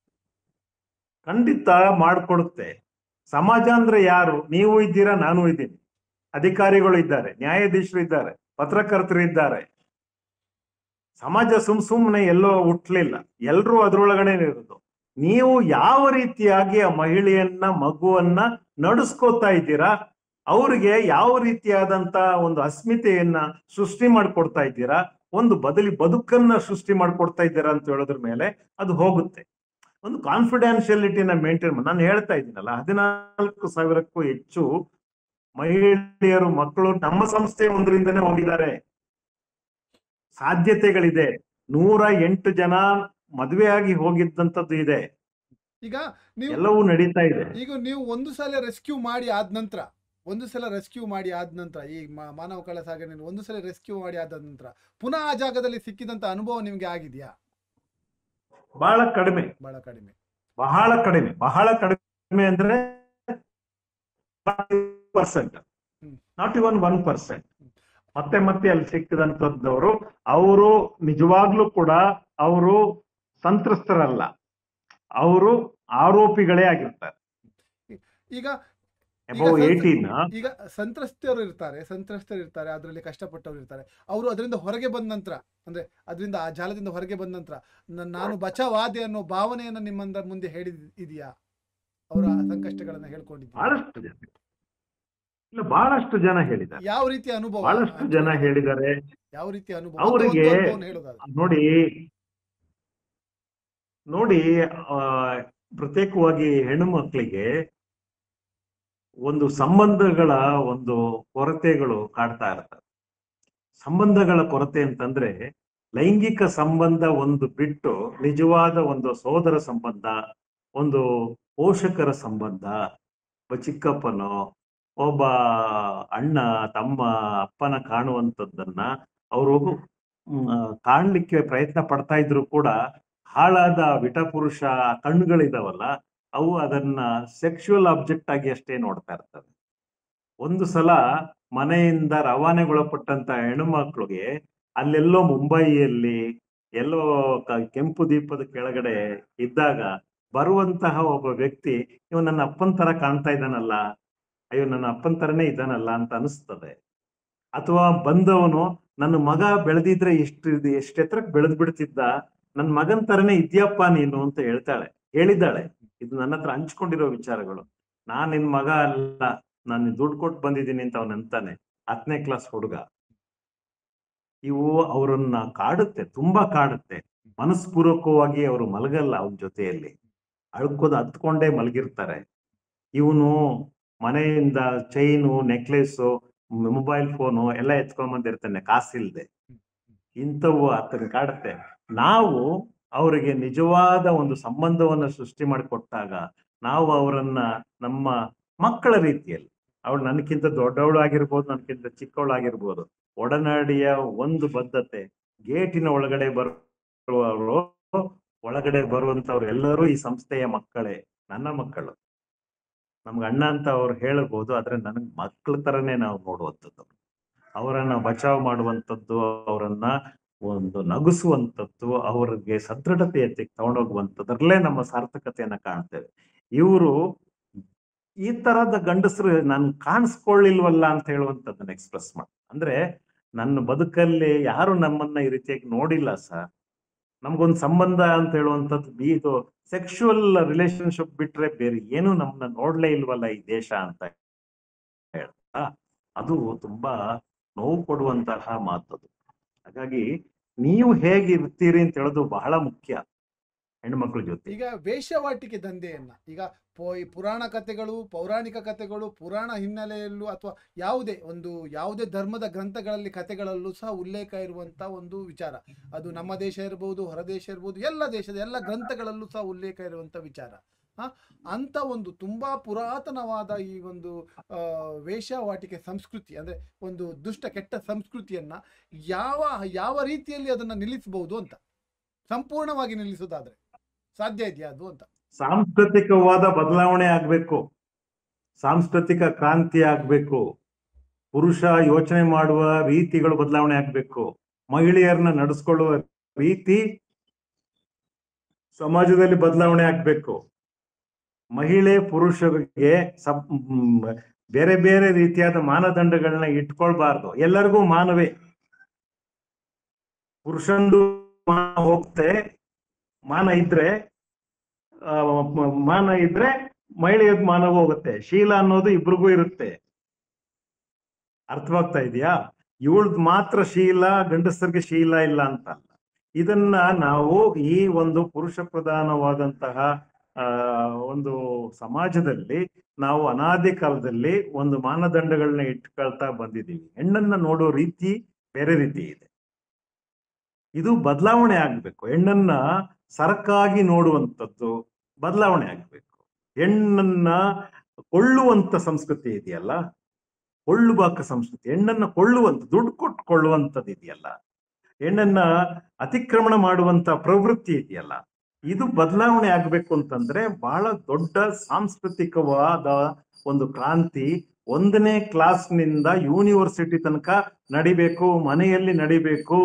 ಖಂಡಿತ ಮಾಡ್ಕೊಡುತ್ತೆ ಸಮಾಜ ಅಂದ್ರೆ ಯಾರು ನೀವು ಇದ್ದೀರಾ ನಾನು ಇದ್ದೀನಿ ಅಧಿಕಾರಿಗಳು ಇದ್ದಾರೆ ನ್ಯಾಯಾಧೀಶರು ಇದ್ದಾರೆ ಪತ್ರಕರ್ತರು ಇದ್ದಾರೆ ಸಮಾಜ ಸುಮ್ ಸುಮ್ಮನೆ ಎಲ್ಲೋ ಹುಟ್ಲಿಲ್ಲ ಎಲ್ರೂ ಅದ್ರೊಳಗಡೆ ಇರೋದು ನೀವು ಯಾವ ರೀತಿಯಾಗಿ ಆ ಮಹಿಳೆಯನ್ನ ಮಗುವನ್ನ ನಡೆಸ್ಕೋತಾ ಇದ್ದೀರಾ ಅವ್ರಿಗೆ ಯಾವ ರೀತಿಯಾದಂತ ಒಂದು ಅಸ್ಮಿತೆಯನ್ನ ಸೃಷ್ಟಿ ಮಾಡ್ಕೊಡ್ತಾ ಇದ್ದೀರಾ ಒಂದು ಬದಲಿ ಬದುಕನ್ನ ಸೃಷ್ಟಿ ಮಾಡ್ಕೊಡ್ತಾ ಇದ್ದೀರಾ ಅಂತ ಹೇಳೋದ್ರ ಮೇಲೆ ಅದು ಹೋಗುತ್ತೆ ಒಂದು ಕಾನ್ಫಿಡೆನ್ಶಿಯಲಿಟಿನ ಮೇಂಟೈನ್ ನಾನು ಹೇಳ್ತಾ ಇದ್ದೀನಲ್ಲ ಹದಿನಾಲ್ಕು ಸಾವಿರಕ್ಕೂ ಹೆಚ್ಚು ಮಹಿಳೆಯರು ಮಕ್ಕಳು ನಮ್ಮ ಸಂಸ್ಥೆ ಒಂದರಿಂದನೇ ಹೋಗಿದ್ದಾರೆ ಸಾಧ್ಯತೆಗಳಿದೆ ನೂರ ಎಂಟು ಜನ ಮದುವೆಯಾಗಿ ಹೋಗಿದ್ದಂಥದ್ದು ಇದೆ ಈಗ ನೀವು ಎಲ್ಲವೂ ನಡೀತಾ ಇದೆ ಈಗ ನೀವು ಒಂದು ಸಲ ರೆಸ್ಕ್ಯೂ ಮಾಡಿ ಆದ ನಂತರ ಒಂದು ಸಲ ರೆಸ್ಕ್ಯೂ ಮಾಡಿ ಆದ ನಂತರ ಈ ಮ- ಮಾನವ ಕಳ್ಳ ಸಾಗಣೆ ಒಂದು ಸಲ ರೆಸ್ಕ್ಯೂ ಮಾಡಿ ಆದ ನಂತರ ಪುನಃ ಆ ಜಾಗದಲ್ಲಿ ಸಿಕ್ಕಿದಂತ ಅನುಭವ ನಿಮ್ಗೆ ಆಗಿದೆಯಾ ಬಹಳ ಕಡಿಮೆ ಬಹಳ ಕಡಿಮೆ ಬಹಳ ಕಡಿಮೆ ಬಹಳ ಕಡಿಮೆ ಅಂದ್ರೆ percent hmm. Not even one percent ಮತ್ತೆ ಮತ್ತೆ ಅಲ್ಲಿ ಸಿಕ್ಕಿದಂತದ್ದವರು ಅವರು ನಿಜವಾಗ್ಲೂ ಕೂಡ ಅವರು ಸಂತ್ರಸ್ತರಲ್ಲ ಅವರು ಆರೋಪಿಗಳೇ ಆಗಿರ್ತಾರೆ ಈಗ ಅಬೌವ್ ಸಂತ್ರ- ಏಟೀನ್ ಈಗ ಸಂತ್ರಸ್ತರು ಇರ್ತಾರೆ ಸಂತ್ರಸ್ತರು ಇರ್ತಾರೆ ಅದರಲ್ಲಿ ಕಷ್ಟಪಟ್ಟವರು ಇರ್ತಾರೆ ಅವರು ಅದರಿಂದ ಹೊರಗೆ ಬಂದ ನಂತರ ಅಂದ್ರೆ ಅದರಿಂದ ಆ ಜಾಲದಿಂದ ಹೊರಗೆ ಬಂದ ನಂತರ ನ- ನಾನು ಬಚಾವಾದೆ ಅನ್ನೋ ಭಾವನೆಯನ್ನ ನಿಮ್ಮಂದ ಮುಂದೆ ಹೇಳಿದ್ ಇದೆಯಾ ಅವರ ಸಂಕಷ್ಟಗಳನ್ನ ಹೇಳ್ಕೊಂಡಿದ್ದೀರಾ ಬಹಳಷ್ಟು ಜನ ಇಲ್ಲ ಬಹಳಷ್ಟು ಜನ ಹೇಳಿದ್ದಾರೆ ಯಾವ ರೀತಿಯ ಅನುಭವ ಬಹಳಷ್ಟು ಜನ ಹೇಳಿದ್ದಾರೆ ಯಾವ ರೀತಿಯ ಅನುಭವ ಅವ್ರಿಗೆ- ಒಂದು ಅನುಭವನ ಹೇಳೋದಾದ್ರೆ ನೋಡಿ ನೋಡಿ ಆ, ಪ್ರತ್ಯೇಕವಾಗಿ ಹೆಣ್ಣು ಮಕ್ಕಳಿಗೆ ಒಂದು ಸಂಬಂಧಗಳ ಒಂದು ಕೊರತೆಗಳು ಕಾಡ್ತಾ ಇರ್ತವೆ ಸಂಬಂಧಗಳ ಕೊರತೆ ಅಂತಂದ್ರೆ ಲೈಂಗಿಕ ಸಂಬಂಧ ಒಂದು ಬಿಟ್ಟು ನಿಜವಾದ ಒಂದು ಸೋದರ ಸಂಬಂಧ ಒಂದು ಪೋಷಕರ ಸಂಬಂಧ ಒಬ್ಬ ಚಿಕ್ಕಪ್ಪನೋ ಒಬ್ಬ ಅಣ್ಣ ತಮ್ಮ ಅಪ್ಪನ ಕಾಣುವಂಥದ್ದನ್ನ ಅವರು ಕಾಣ್ಲಿಕ್ಕೆ ಪ್ರಯತ್ನ ಪಡ್ತಾ ಇದ್ರು ಕೂಡ ಹಾಳಾದ ವಿಟಪುರುಷ ಕಣ್ಣುಗಳಿದಾವಲ್ಲ ಅವು ಅದನ್ನ ಸೆಕ್ಷುವಲ್ ಆಬ್ಜೆಕ್ಟ್ ಆಗಿ ಅಷ್ಟೇ ನೋಡ್ತಾ ಇರ್ತವೆ ಒಂದು ಸಲ ಮನೆಯಿಂದ ರವಾನೆಗೊಳಪಟ್ಟಂತ ಹೆಣ್ಣುಮಕ್ಳಿಗೆ ಅಲ್ಲೆಲ್ಲೋ ಮುಂಬೈಯಲ್ಲಿ ಎಲ್ಲೋ ಕ- ಕೆಂಪು ದೀಪದ ಕೆಳಗಡೆ ಇದ್ದಾಗ ಬರುವಂತಹ ಒಬ್ಬ ವ್ಯಕ್ತಿ ಇವ ನನ್ನ ಅಪ್ಪನ ತರ ಕಾಣ್ತಾ ಇದ್ದಾನಲ್ಲ ಅಯ್ಯೋ ನನ್ನ ಅಪ್ಪನ ತರನೇ ಇದ್ದಾನಲ್ಲ ಅಂತ ಅನಿಸ್ತದೆ ಅಥವಾ ಬಂದವನು ನನ್ನ ಮಗ ಬೆಳೆದಿದ್ರೆ ಎಷ್ಟು ಎಷ್ಟು ಎತ್ತರಕ್ಕೆ ಬೆಳೆದ್ ಬಿಡ್ತಿದ್ದ ನನ್ನ ಮಗನ್ ತರನೇ ಇದ್ಯಪ್ಪ ನೀನು ಅಂತ ಹೇಳ್ತಾಳೆ ಹೇಳಿದ್ದಾಳೆ ಇದು ನನ್ನ ಹತ್ರ ಹಂಚ್ಕೊಂಡಿರೋ ವಿಚಾರಗಳು ನಾನ್ ನಿನ್ ಮಗ ಅಲ್ಲ ನಾನು ದುಡ್ಡು ಕೊಟ್ಟು ಬಂದಿದ್ದೀನಿ ಅಂತ ಅವನ್ ಅಂತಾನೆ ಹತ್ತನೇ ಕ್ಲಾಸ್ ಹುಡುಗ ಇವು ಅವರನ್ನ ಕಾಡುತ್ತೆ ತುಂಬಾ ಕಾಡುತ್ತೆ ಮನಸ್ಪೂರ್ವಕವಾಗಿ ಅವರು ಮಲಗಲ್ಲ ಅವನ ಜೊತೆಯಲ್ಲಿ ಅಳ್ಕೋದು ಹತ್ಕೊಂಡೇ ಮಲಗಿರ್ತಾರೆ ಇವನು ಮನೆಯಿಂದ ಚೈನು ನೆಕ್ಲೆಸ್ಸು ಮೊಬೈಲ್ ಫೋನು ಎಲ್ಲ ಎತ್ಕೊಂಡ್ ಬಂದಿರ್ತಾನೆ ಕಾಸಿಲ್ದೆ ಇಂಥವು ಆತನ ಕಾಡುತ್ತೆ ನಾವು ಅವರಿಗೆ ನಿಜವಾದ ಒಂದು ಸಂಬಂಧವನ್ನ ಸೃಷ್ಟಿ ಮಾಡಿಕೊಟ್ಟಾಗ ನಾವು ಅವರನ್ನ ನಮ್ಮ ಮಕ್ಕಳ ರೀತಿಯಲ್ಲಿ ಅವಳು ನನಗಿಂತ ದೊಡ್ಡವಳು ಆಗಿರ್ಬೋದು ನನಗಿಂತ ಚಿಕ್ಕವಳಾಗಿರ್ಬೋದು ಒಡನಾಡಿಯ ಒಂದು ಬದ್ಧತೆ ಗೇಟಿನ ಒಳಗಡೆ ಬರುವವರು ಒಳಗಡೆ ಬರುವಂತವ್ರು ಎಲ್ಲರೂ ಈ ಸಂಸ್ಥೆಯ ಮಕ್ಕಳೇ ನನ್ನ ಮಕ್ಕಳು ನಮ್ಗೆ ಅಣ್ಣ ಅಂತ ಅವ್ರು ಹೇಳಬಹುದು ಆದ್ರೆ ನನಗ್ ಮಕ್ಕಳ ತರನೇ ನಾವು ನೋಡುವಂಥದ್ದು ಅವರನ್ನ ಬಚಾವ್ ಮಾಡುವಂಥದ್ದು ಅವರನ್ನ ಒಂದು ನಗಿಸುವಂಥದ್ದು ಅವರಿಗೆ ಸದೃಢತೆಯತ್ತೆ ತಗೊಂಡೋಗುವಂಥದ್ರಲ್ಲೇ ನಮ್ಮ ಸಾರ್ಥಕತೆಯನ್ನ ಕಾಣ್ತೇವೆ ಇವರು ಈ ತರದ ಗಂಡಸರು ನಾನು ಕಾಣಿಸ್ಕೊಳ್ಳಿಲ್ವಲ್ಲ ಅಂತ ಹೇಳುವಂಥದ್ದನ್ನ ಎಕ್ಸ್ಪ್ರೆಸ್ ಮಾಡಿ ಅಂದ್ರೆ ನನ್ನ ಬದುಕಲ್ಲಿ ಯಾರು ನಮ್ಮನ್ನ ಈ ರೀತಿಯಾಗಿ ನೋಡಿಲ್ಲ ಸರ್ ನಮ್ಗೊಂದು ಸಂಬಂಧ ಅಂತ ಹೇಳುವಂಥದ್ದು ಇದು ಸೆಕ್ಷುವಲ್ ರಿಲೇಶನ್ಶಿಪ್ ಬಿಟ್ರೆ ಬೇರೆ ಏನು ನಮ್ಮನ್ನ ನೋಡ್ಲೇ ಇಲ್ವಲ್ಲ ಈ ದೇಶ ಅಂತ ಹೇಳ್ತಾ ಅದು ತುಂಬಾ ನೋವು ಕೊಡುವಂತಹ ಮಾತದು ಹಾಗಾಗಿ ನೀವು ಹೇಗಿರ್ತೀರಿ ಅಂತ ಹೇಳೋದು ಬಹಳ ಮುಖ್ಯ ಹೆಣ್ಮಕ್ಳ ಜೊತೆ ಈಗ ವೇಶ್ಯವಾಟಿಕೆ ದಂಧೆಯನ್ನ ಈಗ ಪೊ- ಈ ಪುರಾಣ ಕಥೆಗಳು ಪೌರಾಣಿಕ ಕಥೆಗಳು ಪುರಾಣ ಹಿನ್ನೆಲೆಯಲ್ಲೂ ಅಥವಾ ಯಾವುದೇ ಒಂದು ಯಾವುದೇ ಧರ್ಮದ ಗ್ರಂಥಗಳಲ್ಲಿ ಕಥೆಗಳಲ್ಲೂ ಸಹ ಉಲ್ಲೇಖ ಇರುವಂತ ಒಂದು ವಿಚಾರ ಅದು ನಮ್ಮ ದೇಶ ಇರ್ಬೋದು ಹೊರ ದೇಶ ಇರ್ಬೋದು ಎಲ್ಲ ದೇಶದ ಎಲ್ಲ ಗ್ರಂಥಗಳಲ್ಲೂ ಸಹ ಉಲ್ಲೇಖ ಇರುವಂತ ವಿಚಾರ ಆ, ಅಂತ ಒಂದು ತುಂಬಾ ಪುರಾತನವಾದ ಈ ಒಂದು ಆ, ವೇಶ್ಯಾವಾಟಿಕೆ ಸಂಸ್ಕೃತಿ ಅಂದ್ರೆ ಒಂದು ದುಷ್ಟ ಕೆಟ್ಟ ಸಂಸ್ಕೃತಿಯನ್ನ ಯಾವ ಯಾವ ರೀತಿಯಲ್ಲಿ ಅದನ್ನ ನಿಲ್ಲಿಸಬಹುದು ಅಂತ ಸಂಪೂರ್ಣವಾಗಿ ನಿಲ್ಲಿಸೋದಾದ್ರೆ ಸಾಧ್ಯ ಇದೆಯಾ ಅದು ಅಂತ ಸಾಂಸ್ಕೃತಿಕವಾದ ಬದಲಾವಣೆ ಆಗ್ಬೇಕು ಸಾಂಸ್ಕೃತಿಕ ಕ್ರಾಂತಿ ಆಗ್ಬೇಕು ಪುರುಷ ಯೋಚನೆ ಮಾಡುವ ರೀತಿಗಳು ಬದಲಾವಣೆ ಆಗ್ಬೇಕು ಮಹಿಳೆಯರನ್ನ ನಡೆಸ್ಕೊಳ್ಳುವ ರೀತಿ ಸಮಾಜದಲ್ಲಿ ಬದಲಾವಣೆ ಆಗ್ಬೇಕು ಮಹಿಳೆ ಪುರುಷರಿಗೆ ಸಬ್ ಮ್, ಬೇರೆ ಬೇರೆ ರೀತಿಯಾದ ಮಾನದಂಡಗಳನ್ನ ಇಟ್ಕೊಳ್ಬಾರ್ದು ಎಲ್ಲರಿಗೂ ಮಾನವೇ ಪುರುಷಂದು ಮಾನ ಹೋಗುತ್ತೆ ಮಾನ ಇದ್ರೆ ಆ, ಮ- ಮಾನ ಇದ್ರೆ ಮಹಿಳೆಯದ್ ಮಾನವ ಹೋಗುತ್ತೆ ಶೀಲ ಅನ್ನೋದು ಇಬ್ರಿಗೂ ಇರುತ್ತೆ ಅರ್ಥವಾಗ್ತಾ ಇದೆಯಾ ಇವಳದ್ ಮಾತ್ರ ಶೀಲ ಗಂಡಸರಿಗೆ ಶೀಲ ಇಲ್ಲ ಅಂತ ಅಲ್ಲ ಇದನ್ನ ನಾವು ಈ ಒಂದು ಪುರುಷ ಪ್ರಧಾನವಾದಂತಹ ಆ ಒಂದು ಸಮಾಜದಲ್ಲಿ ನಾವು ಅನಾದಿ ಕಾಲದಲ್ಲಿ ಒಂದು ಮಾನದಂಡಗಳನ್ನ ಇಟ್ಕೊಳ್ತಾ ಬಂದಿದ್ದೀವಿ ಹೆಣ್ಣನ್ನ ನೋಡೋ ರೀತಿ ಬೇರೆ ರೀತಿ ಇದೆ ಇದು ಬದಲಾವಣೆ ಆಗ್ಬೇಕು ಹೆಣ್ಣನ್ನ ಸರಕಾಗಿ ನೋಡುವಂಥದ್ದು ಬದಲಾವಣೆ ಆಗ್ಬೇಕು ಹೆಣ್ಣನ್ನ ಕೊಳ್ಳುವಂತ ಸಂಸ್ಕೃತಿ ಇದೆಯಲ್ಲ ಕೊಳ್ಳುಬಾಕ ಸಂಸ್ಕೃತಿ ಹೆಣ್ಣನ್ನ ಕೊಳ್ಳುವಂತ ದುಡ್ಡು ಕೊಟ್ಟು ಕೊಳ್ಳುವಂಥದ್ದು ಇದೆಯಲ್ಲ ಹೆಣ್ಣನ್ನ ಅತಿಕ್ರಮಣ ಮಾಡುವಂತ ಪ್ರವೃತ್ತಿ ಇದೆಯಲ್ಲ ಇದು ಬದಲಾವಣೆ ಆಗ್ಬೇಕು ಅಂತಂದ್ರೆ ಬಹಳ ದೊಡ್ಡ ಸಾಂಸ್ಕೃತಿಕವಾದ ಒಂದು ಕ್ರಾಂತಿ ಒಂದನೇ ಕ್ಲಾಸ್ನಿಂದ ಯೂನಿವರ್ಸಿಟಿ ತನಕ ನಡಿಬೇಕು ಮನೆಯಲ್ಲಿ ನಡಿಬೇಕು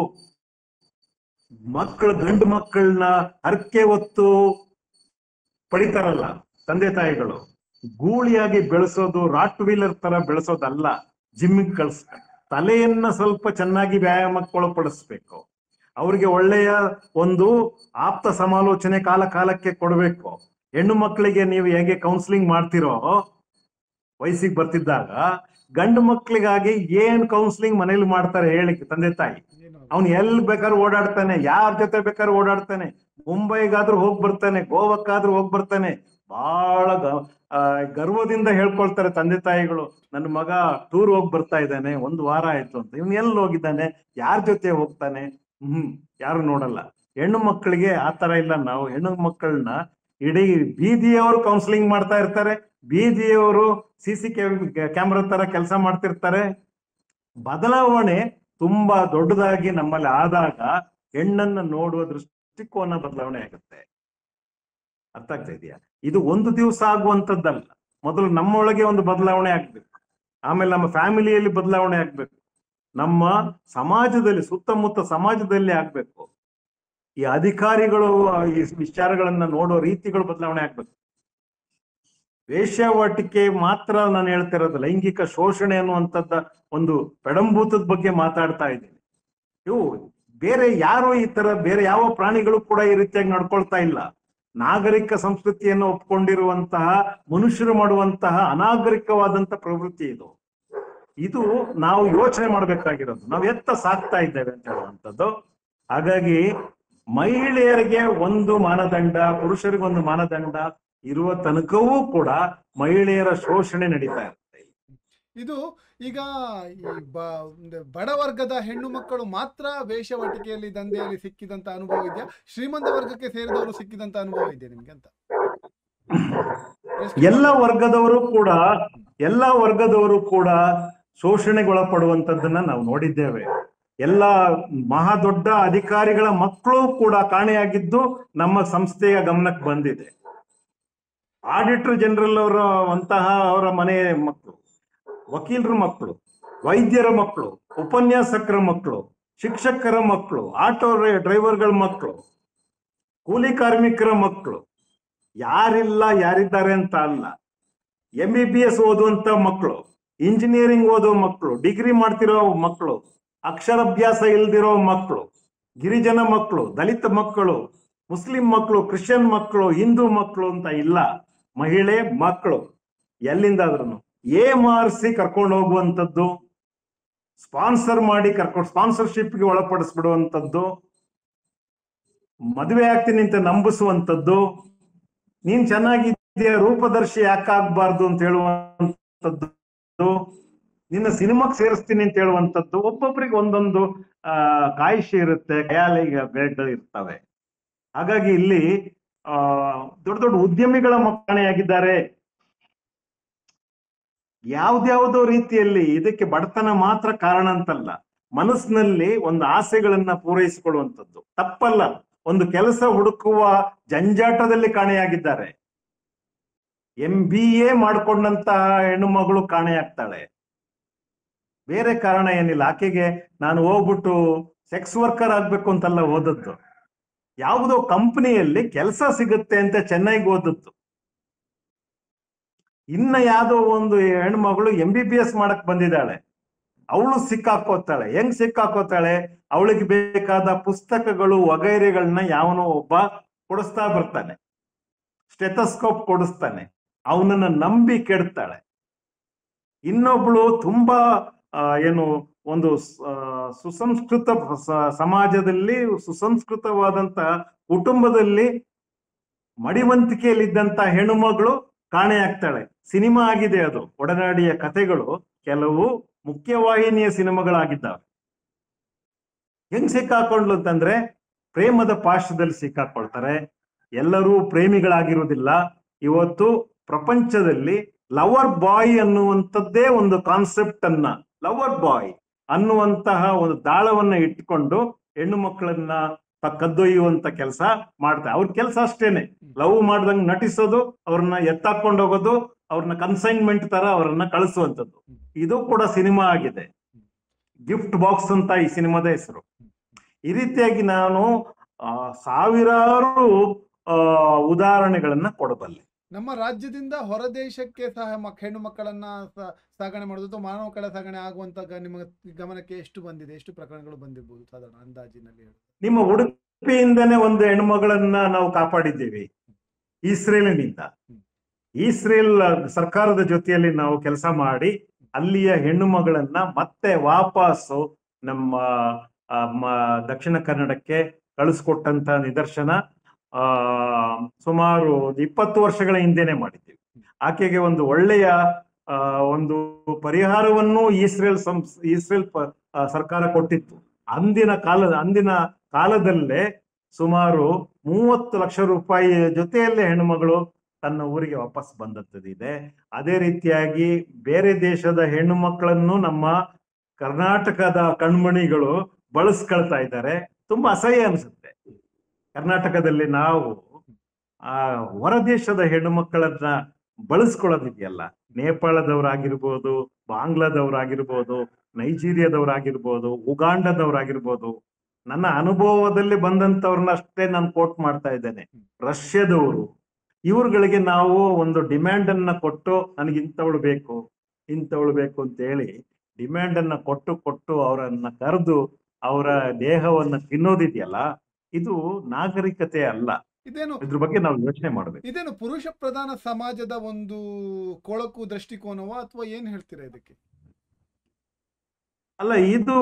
ಮಕ್ಕಳು ಗಂಡು ಮಕ್ಕಳನ್ನ ಹರಕೆ ಹೊತ್ತು ಪಡಿತಾರಲ್ಲ ತಂದೆ ತಾಯಿಗಳು ಗೂಳಿಯಾಗಿ ಬೆಳೆಸೋದು ರಾಟ್ ವೀಲರ್ ತರ ಬೆಳೆಸೋದಲ್ಲ ಜಿಮ್ಮಿಗೆ ಕಳ್ಸ ತಲೆಯನ್ನ ಸ್ವಲ್ಪ ಚೆನ್ನಾಗಿ ವ್ಯಾಯಾಮಕ್ಕೆ ಒಳಪಡಿಸ್ಬೇಕು ಅವ್ರಿಗೆ ಒಳ್ಳೆಯ ಒಂದು ಆಪ್ತ ಸಮಾಲೋಚನೆ ಕಾಲ ಕಾಲಕ್ಕೆ ಕೊಡಬೇಕು ಹೆಣ್ಣು ಮಕ್ಕಳಿಗೆ ನೀವು ಹೇಗೆ ಕೌನ್ಸಿಲಿಂಗ್ ಮಾಡ್ತಿರೋ ವಯಸ್ಸಿಗೆ ಬರ್ತಿದ್ದಾಗ ಗಂಡು ಮಕ್ಕಳಿಗಾಗಿ ಏನ್ ಕೌನ್ಸಿಲಿಂಗ್ ಮನೇಲಿ ಮಾಡ್ತಾರೆ ಹೇಳಿ ತಂದೆ ತಾಯಿ ಏನು ಅವ್ನು ಎಲ್ಲಿ ಬೇಕಾದ್ರೂ ಓಡಾಡ್ತಾನೆ ಯಾರ ಜೊತೆ ಬೇಕಾದ್ರೂ ಓಡಾಡ್ತಾನೆ ಮುಂಬೈಗಾದ್ರೂ ಹೋಗ್ ಬರ್ತಾನೆ ಗೋವಕ್ಕಾದ್ರೂ ಹೋಗ್ ಬರ್ತಾನೆ ಬಹಳ ಗ- ಆ, ಗರ್ವದಿಂದ ಹೇಳ್ಕೊಳ್ತಾರೆ ತಂದೆ ತಾಯಿಗಳು ನನ್ನ ಮಗ ಟೂರ್ ಹೋಗ್ ಬರ್ತಾ ಇದ್ದಾನೆ ಒಂದು ವಾರ ಆಯ್ತು ಅಂತ ಇವ್ನು ಎಲ್ಲಿ ಹೋಗಿದ್ದಾನೆ ಯಾರ ಜೊತೆ ಹೋಗ್ತಾನೆ ಹ್ಮ್ ಯಾರು ನೋಡಲ್ಲ ಹೆಣ್ಣು ಮಕ್ಕಳಿಗೆ ಆ ತರ ಇಲ್ಲ ನಾವು ಹೆಣ್ಣು ಮಕ್ಕಳನ್ನ ಇಡೀ ಬೀದಿಯವರು ಕೌನ್ಸಿಲಿಂಗ್ ಮಾಡ್ತಾ ಇರ್ತಾರೆ ಬೀದಿಯವರು ಸಿ ಸಿ ಕ್ಯಾಮ್ರಾ ತರ ಕೆಲಸ ಮಾಡ್ತಿರ್ತಾರೆ ಬದಲಾವಣೆ ತುಂಬಾ ದೊಡ್ಡದಾಗಿ ನಮ್ಮಲ್ಲಿ ಆದಾಗ ಹೆಣ್ಣನ್ನ ನೋಡುವ ದೃಷ್ಟಿಕೋನ ಬದಲಾವಣೆ ಆಗುತ್ತೆ ಅರ್ಥ ಆಗ್ತಾ ಇದೆಯಾ ಇದು ಒಂದು ದಿವಸ ಆಗುವಂತದ್ದಲ್ಲ ಮೊದಲು ನಮ್ಮೊಳಗೆ ಒಂದು ಬದಲಾವಣೆ ಆಗ್ಬೇಕು ಆಮೇಲೆ ನಮ್ಮ ಫ್ಯಾಮಿಲಿಯಲ್ಲಿ ಬದಲಾವಣೆ ಆಗ್ಬೇಕು ನಮ್ಮ ಸಮಾಜದಲ್ಲಿ ಸುತ್ತಮುತ್ತ ಸಮಾಜದಲ್ಲಿ ಆಗ್ಬೇಕು ಈ ಅಧಿಕಾರಿಗಳು ಈ ವಿಚಾರಗಳನ್ನ ನೋಡೋ ರೀತಿಗಳು ಬದಲಾವಣೆ ಆಗ್ಬೇಕು ವೇಶ್ಯಾವಾಟಿಕೆ ಮಾತ್ರ ನಾನು ಹೇಳ್ತಿರೋದು ಲೈಂಗಿಕ ಶೋಷಣೆ ಅನ್ನುವಂಥದ್ದ ಒಂದು ಪೆಡಂಭೂತದ ಬಗ್ಗೆ ಮಾತಾಡ್ತಾ ಇದ್ದೀನಿ ಇವು ಬೇರೆ ಯಾರು ಈ ತರ ಬೇರೆ ಯಾವ ಪ್ರಾಣಿಗಳು ಕೂಡ ಈ ರೀತಿಯಾಗಿ ನಡ್ಕೊಳ್ತಾ ಇಲ್ಲ ನಾಗರಿಕ ಸಂಸ್ಕೃತಿಯನ್ನು ಒಪ್ಕೊಂಡಿರುವಂತಹ ಮನುಷ್ಯರು ಮಾಡುವಂತಹ ಅನಾಗರಿಕವಾದಂತ ಪ್ರವೃತ್ತಿ ಇದು ಇದು ನಾವು ಯೋಚನೆ ಮಾಡ್ಬೇಕಾಗಿರೋದು ನಾವು ಎತ್ತ ಸಾಕ್ತಾ ಇದ್ದೇವೆ ಅಂತ ಹೇಳುವಂಥದ್ದು ಹಾಗಾಗಿ ಮಹಿಳೆಯರಿಗೆ ಒಂದು ಮಾನದಂಡ ಪುರುಷರಿಗೆ ಒಂದು ಮಾನದಂಡ ಇರುವ ತನಕವೂ ಕೂಡ ಮಹಿಳೆಯರ ಶೋಷಣೆ ನಡೀತಾ ಇರುತ್ತೆ ಇದು ಈಗ ಈ ಬ ಒಂದು ಬಡ ವರ್ಗದ ಹೆಣ್ಣು ಮಕ್ಕಳು ಮಾತ್ರ ವೇಷವಾಟಿಕೆಯಲ್ಲಿ ದಂಧೆಯಲ್ಲಿ ಸಿಕ್ಕಿದಂತ ಅನುಭವ ಇದೆಯಾ ಶ್ರೀಮಂತ ವರ್ಗಕ್ಕೆ ಸೇರಿದವರು ಸಿಕ್ಕಿದಂತ ಅನುಭವ ಇದೆಯಾ ನಿಮ್ಗೆ ಅಂತ ಎಷ್ಟು- ಎಲ್ಲ ವರ್ಗದವರು ಕೂಡ ಎಲ್ಲ ವರ್ಗದವರು ಕೂಡ ಶೋಷಣೆಗೊಳಪಡುವಂತದ್ದನ್ನ ನಾವು ನೋಡಿದ್ದೇವೆ ಎಲ್ಲ ಮಹಾ ದೊಡ್ಡ ಅಧಿಕಾರಿಗಳ ಮಕ್ಕಳು ಕೂಡ ಕಾಣೆಯಾಗಿದ್ದು ನಮ್ಮ ಸಂಸ್ಥೆಯ ಗಮನಕ್ಕೆ ಬಂದಿದೆ ಆಡಿಟರ್ ಜನರಲ್ ಅವರ ಅಂತಹ ಅವರ ಮನೆ ಮಕ್ಕಳು ವಕೀಲರ ಮಕ್ಕಳು ವೈದ್ಯರ ಮಕ್ಕಳು ಉಪನ್ಯಾಸಕರ ಮಕ್ಕಳು ಶಿಕ್ಷಕರ ಮಕ್ಕಳು ಆಟೋ ಡ್ರೈವರ್ಗಳ ಮಕ್ಕಳು ಕೂಲಿ ಕಾರ್ಮಿಕರ ಮಕ್ಕಳು ಯಾರಿಲ್ಲ ಯಾರಿದ್ದಾರೆ ಅಂತ ಅಲ್ಲ ಎಂ ಬಿ ಬಿ ಎಸ್ ಓದುವಂತ ಮಕ್ಕಳು ಇಂಜಿನಿಯರಿಂಗ್ ಓದೋ ಮಕ್ಕಳು ಡಿಗ್ರಿ ಮಾಡ್ತಿರೋ ಮಕ್ಕಳು ಅಕ್ಷರಾಭ್ಯಾಸ ಇಲ್ದಿರೋ ಮಕ್ಕಳು ಗಿರಿಜನ ಮಕ್ಕಳು ದಲಿತ ಮಕ್ಕಳು ಮುಸ್ಲಿಂ ಮಕ್ಕಳು ಕ್ರಿಶ್ಚಿಯನ್ ಮಕ್ಕಳು ಹಿಂದೂ ಮಕ್ಕಳು ಅಂತ ಇಲ್ಲ ಮಹಿಳೆ ಮಕ್ಕಳು ಎಲ್ಲಿಂದಾದ್ರೂ ಏ ಮಾರ್ಸಿ ಕರ್ಕೊಂಡು ಹೋಗುವಂಥದ್ದು ಸ್ಪಾನ್ಸರ್ ಮಾಡಿ ಕರ್ಕೊಂಡು ಸ್ಪಾನ್ಸರ್ಶಿಪ್ಗೆ ಒಳಪಡಿಸ್ಬಿಡುವಂಥದ್ದು ಮದುವೆ ಆಗ್ತೀನಿ ಅಂತ ನಂಬಿಸುವಂಥದ್ದು ನೀನ್ ಚೆನ್ನಾಗಿದ್ದೀಯ ರೂಪದರ್ಶಿ ಯಾಕಾಗ್ಬಾರ್ದು ಅಂತ ಹೇಳುವಂಥದ್ದು ನಿನ್ನ ಸಿನಿಮಾಕ್ ಸೇರಿಸ್ತೀನಿ ಅಂತ ಹೇಳುವಂಥದ್ದು ಒಬ್ಬೊಬ್ಬರಿಗೆ ಒಂದೊಂದು ಆ ಕಾಯಿಷೆ ಇರುತ್ತೆ ಖಯಾಲಿಗಳು ಇರ್ತವೆ ಹಾಗಾಗಿ ಇಲ್ಲಿ ಆ ದೊಡ್ಡ ದೊಡ್ಡ ಉದ್ಯಮಿಗಳ ಮಕ್ಕಣೆಯಾಗಿದ್ದಾರೆ ಯಾವ್ದ್ಯಾವ್ದೋ ರೀತಿಯಲ್ಲಿ ಇದಕ್ಕೆ ಬಡತನ ಮಾತ್ರ ಕಾರಣ ಅಂತಲ್ಲ ಮನಸ್ಸಿನಲ್ಲಿ ಒಂದು ಆಸೆಗಳನ್ನ ಪೂರೈಸಿಕೊಳ್ಳುವಂಥದ್ದು ತಪ್ಪಲ್ಲ ಒಂದು ಕೆಲಸ ಹುಡುಕುವ ಜಂಜಾಟದಲ್ಲಿ ಕಾಣೆಯಾಗಿದ್ದಾರೆ ಎಂ ಬಿ ಎ ಮಾಡ್ಕೊಂಡಂತಹ ಹೆಣ್ಣು ಮಗಳು ಕಾಣೆಯಾಗ್ತಾಳೆ ಬೇರೆ ಕಾರಣ ಏನಿಲ್ಲ ಆಕೆಗೆ ನಾನು ಹೋಗ್ಬಿಟ್ಟು ಸೆಕ್ಸ್ ವರ್ಕರ್ ಆಗ್ಬೇಕು ಅಂತಲ್ಲ ಓದದ್ದು ಯಾವುದೋ ಕಂಪನಿಯಲ್ಲಿ ಕೆಲಸ ಸಿಗುತ್ತೆ ಅಂತ ಚೆನ್ನೈಗೆ ಓದದ್ದು ಇನ್ನ ಯಾವ್ದೋ ಒಂದು ಹೆಣ್ಮಗಳು ಎಂ ಬಿ ಬಿ ಎಸ್ ಮಾಡಕ್ ಬಂದಿದ್ದಾಳೆ ಅವಳು ಸಿಕ್ಕಾಕೋತಾಳೆ ಹೆಂಗ್ ಸಿಕ್ಕಾಕೋತಾಳೆ ಅವಳಿಗೆ ಬೇಕಾದ ಪುಸ್ತಕಗಳು ವಗೈರೆಗಳನ್ನ ಯಾವನೋ ಒಬ್ಬ ಕೊಡಿಸ್ತಾ ಬರ್ತಾನೆ ಸ್ಟೆಥಸ್ಕೋಪ್ ಕೊಡಿಸ್ತಾನೆ ಅವನನ್ನ ನಂಬಿ ಕೆಡ್ತಾಳೆ ಇನ್ನೊಬ್ಳು ತುಂಬಾ ಆ, ಏನು ಒಂದು ಸ- ಆ, ಸುಸಂಸ್ಕೃತ ಸ- ಸಮಾಜದಲ್ಲಿ ಸುಸಂಸ್ಕೃತವಾದಂತ ಕುಟುಂಬದಲ್ಲಿ ಮಡಿವಂತಿಕೆಯಲ್ಲಿದ್ದಂತ ಹೆಣ್ಣುಮಗಳು ಕಾಣೆಯಾಗ್ತಾಳೆ ಸಿನಿಮಾ ಆಗಿದೆ ಅದು ಒಡನಾಡಿಯ ಕಥೆಗಳು ಕೆಲವು ಮುಖ್ಯವಾಹಿನಿಯ ಸಿನಿಮಾಗಳಾಗಿದ್ದಾವೆ ಹೆಂಗ್ ಸಿಕ್ಕಾಕೊಂಡ್ಲು ಅಂತಂದ್ರೆ ಪ್ರೇಮದ ಪಾಶದಲ್ಲಿ ಸಿಕ್ಕಾಕೊಳ್ತಾರೆ ಎಲ್ಲರೂ ಪ್ರೇಮಿಗಳಾಗಿರುವುದಿಲ್ಲ ಇವತ್ತು ಪ್ರಪಂಚದಲ್ಲಿ ಲವರ್ ಬಾಯ್ ಅನ್ನುವಂಥದ್ದೇ ಒಂದು ಕಾನ್ಸೆಪ್ಟ್ ಅನ್ನ ಲವರ್ ಬಾಯ್ ಅನ್ನುವಂತಹ ಒಂದು ದಾಳವನ್ನ ಇಟ್ಕೊಂಡು ಹೆಣ್ಣು ಮಕ್ಕಳನ್ನ ತ- ಕದ್ದೊಯ್ಯುವಂತ ಕೆಲಸ ಮಾಡ್ತಾರೆ ಅವ್ರ ಕೆಲಸ ಅಷ್ಟೇನೆ ಲವ್ ಮಾಡ್ದಂಗ್ ನಟಿಸೋದು ಅವ್ರನ್ನ ಎತ್ತಾಕೊಂಡು ಹೋಗೋದು ಅವ್ರನ್ನ ಕನ್ಸೈನ್ಮೆಂಟ್ ತರ ಅವರನ್ನ ಕಳಿಸುವಂತದ್ದು ಇದು ಕೂಡ ಸಿನಿಮಾ ಆಗಿದೆ ಗಿಫ್ಟ್ ಬಾಕ್ಸ್ ಅಂತ ಈ ಸಿನಿಮಾದ ಹೆಸರು ಈ ರೀತಿಯಾಗಿ ನಾನು ಆ, ಸಾವಿರಾರು ಆ, ಉದಾಹರಣೆಗಳನ್ನ ಕೊಡಬಲ್ಲೆ ನಮ್ಮ ರಾಜ್ಯದಿಂದ ಹೊರದೇಶಕ್ಕೆ ಸಹ ಮಕ್ ಹೆಣ್ಣು ಮಕ್ಕಳನ್ನ ಸ- ಸಾಗಣೆ ಮಾಡೋದು ಅಥವಾ ಮಾನವ ಕಳ ಸಾಗಣೆ ಆಗುವಂತ ಗ- ನಿಮ್ಮ ಗಮನಕ್ಕೆ ಎಷ್ಟು ಬಂದಿದೆ ಎಷ್ಟು ಪ್ರಕರಣಗಳು ಬಂದಿರ್ಬೋದು ಸಾಧಾರಣ ಅಂದಾಜಿನಲ್ಲಿ ಹೇಳಿ ನಿಮ್ಮ ಉಡುಪಿಯಿಂದನೇ ಒಂದು ಹೆಣ್ಮಗಳನ್ನ ನಾವು ಕಾಪಾಡಿದ್ದೀವಿ ಇಸ್ರೇಲಿನಿಂದ ಇಸ್ರೇಲ್ ಸರ್ಕಾರದ ಜೊತೆಯಲ್ಲಿ ನಾವು ಕೆಲಸ ಮಾಡಿ ಅಲ್ಲಿಯ ಹೆಣ್ಣು ಮಗಳನ್ನ ಮತ್ತೆ ವಾಪಸ್ಸು ನಮ್ಮ ಆ, ಮ- ದಕ್ಷಿಣ ಕನ್ನಡಕ್ಕೆ ಕಳಿಸ್ಕೊಟ್ಟಂತ ನಿದರ್ಶನ ಆ ಸುಮಾರು ಇಪ್ಪತ್ತು ವರ್ಷಗಳ ಹಿಂದೆನೆ ಮಾಡಿದ್ದೀವಿ ಆಕೆಗೆ ಒಂದು ಒಳ್ಳೆಯ ಆ, ಒಂದು ಪರಿಹಾರವನ್ನು ಇಸ್ರೇಲ್ ಸಂಸ್ ಇಸ್ರೇಲ್ ಪ- ಆ, ಸರ್ಕಾರ ಕೊಟ್ಟಿತ್ತು ಅಂದಿನ ಕಾಲದ ಅಂದಿನ ಕಾಲದಲ್ಲೇ ಸುಮಾರು ಮೂವತ್ತು ಲಕ್ಷ ರೂಪಾಯಿ ಜೊತೆಯಲ್ಲೇ ಹೆಣ್ಣುಮಗಳು ತನ್ನ ಊರಿಗೆ ವಾಪಸ್ ಬಂದದ್ದದಿದೆ ಅದೇ ರೀತಿಯಾಗಿ ಬೇರೆ ದೇಶದ ಹೆಣ್ಣು ಮಕ್ಕಳನ್ನು ನಮ್ಮ ಕರ್ನಾಟಕದ ಕಣ್ಮಣಿಗಳು ಬಳಸ್ಕೊಳ್ತಾ ಇದ್ದಾರೆ ತುಂಬಾ ಅಸಹ್ಯ ಅನ್ಸುತ್ತೆ ಕರ್ನಾಟಕದಲ್ಲಿ ನಾವು ಆ ಹೊರ ದೇಶದ ಹೆಣ್ಣು ಮಕ್ಕಳನ್ನ ಬಳಸ್ಕೊಳ್ಳೋದಿದೆಯಲ್ಲ ನೇಪಾಳದವರಾಗಿರ್ಬೋದು ಬಾಂಗ್ಲಾದವರಾಗಿರ್ಬೋದು ನೈಜೀರಿಯಾದವರಾಗಿರ್ಬೋದು ಉಗಾಂಡದವರಾಗಿರ್ಬೋದು ನನ್ನ ಅನುಭವದಲ್ಲಿ ಬಂದಂತವ್ರನ್ನ ಅಷ್ಟೇ ನಾನು ಕೋಟ್ ಮಾಡ್ತಾ ಇದ್ದೇನೆ ರಷ್ಯಾದವರು ಇವ್ರುಗಳಿಗೆ ನಾವು ಒಂದು ಡಿಮ್ಯಾಂಡ್ ಅನ್ನ ಕೊಟ್ಟು ನನಗೆ ಇಂಥವಳು ಬೇಕು ಇಂಥವಳು ಬೇಕು ಅಂತ ಹೇಳಿ ಡಿಮ್ಯಾಂಡ್ ಅನ್ನ ಕೊಟ್ಟು ಕೊಟ್ಟು ಅವರನ್ನ ಕರೆದು ಅವರ ದೇಹವನ್ನ ತಿನ್ನೋದಿದೆಯಲ್ಲ ಇದು ನಾಗರಿಕತೆ ಅಲ್ಲ ಇದೇನು ಇದ್ರ ಬಗ್ಗೆ ನಾವು ಯೋಚನೆ ಮಾಡ್ಬೇಕು ಇದೇನು ಪುರುಷ ಪ್ರಧಾನ ಸಮಾಜದ ಒಂದು ಕೊಳಕು ದೃಷ್ಟಿಕೋನವಾ ಅಥವಾ ಏನ್ ಹೇಳ್ತೀರಾ ಇದಕ್ಕೆ ಅಲ್ಲ ಇದು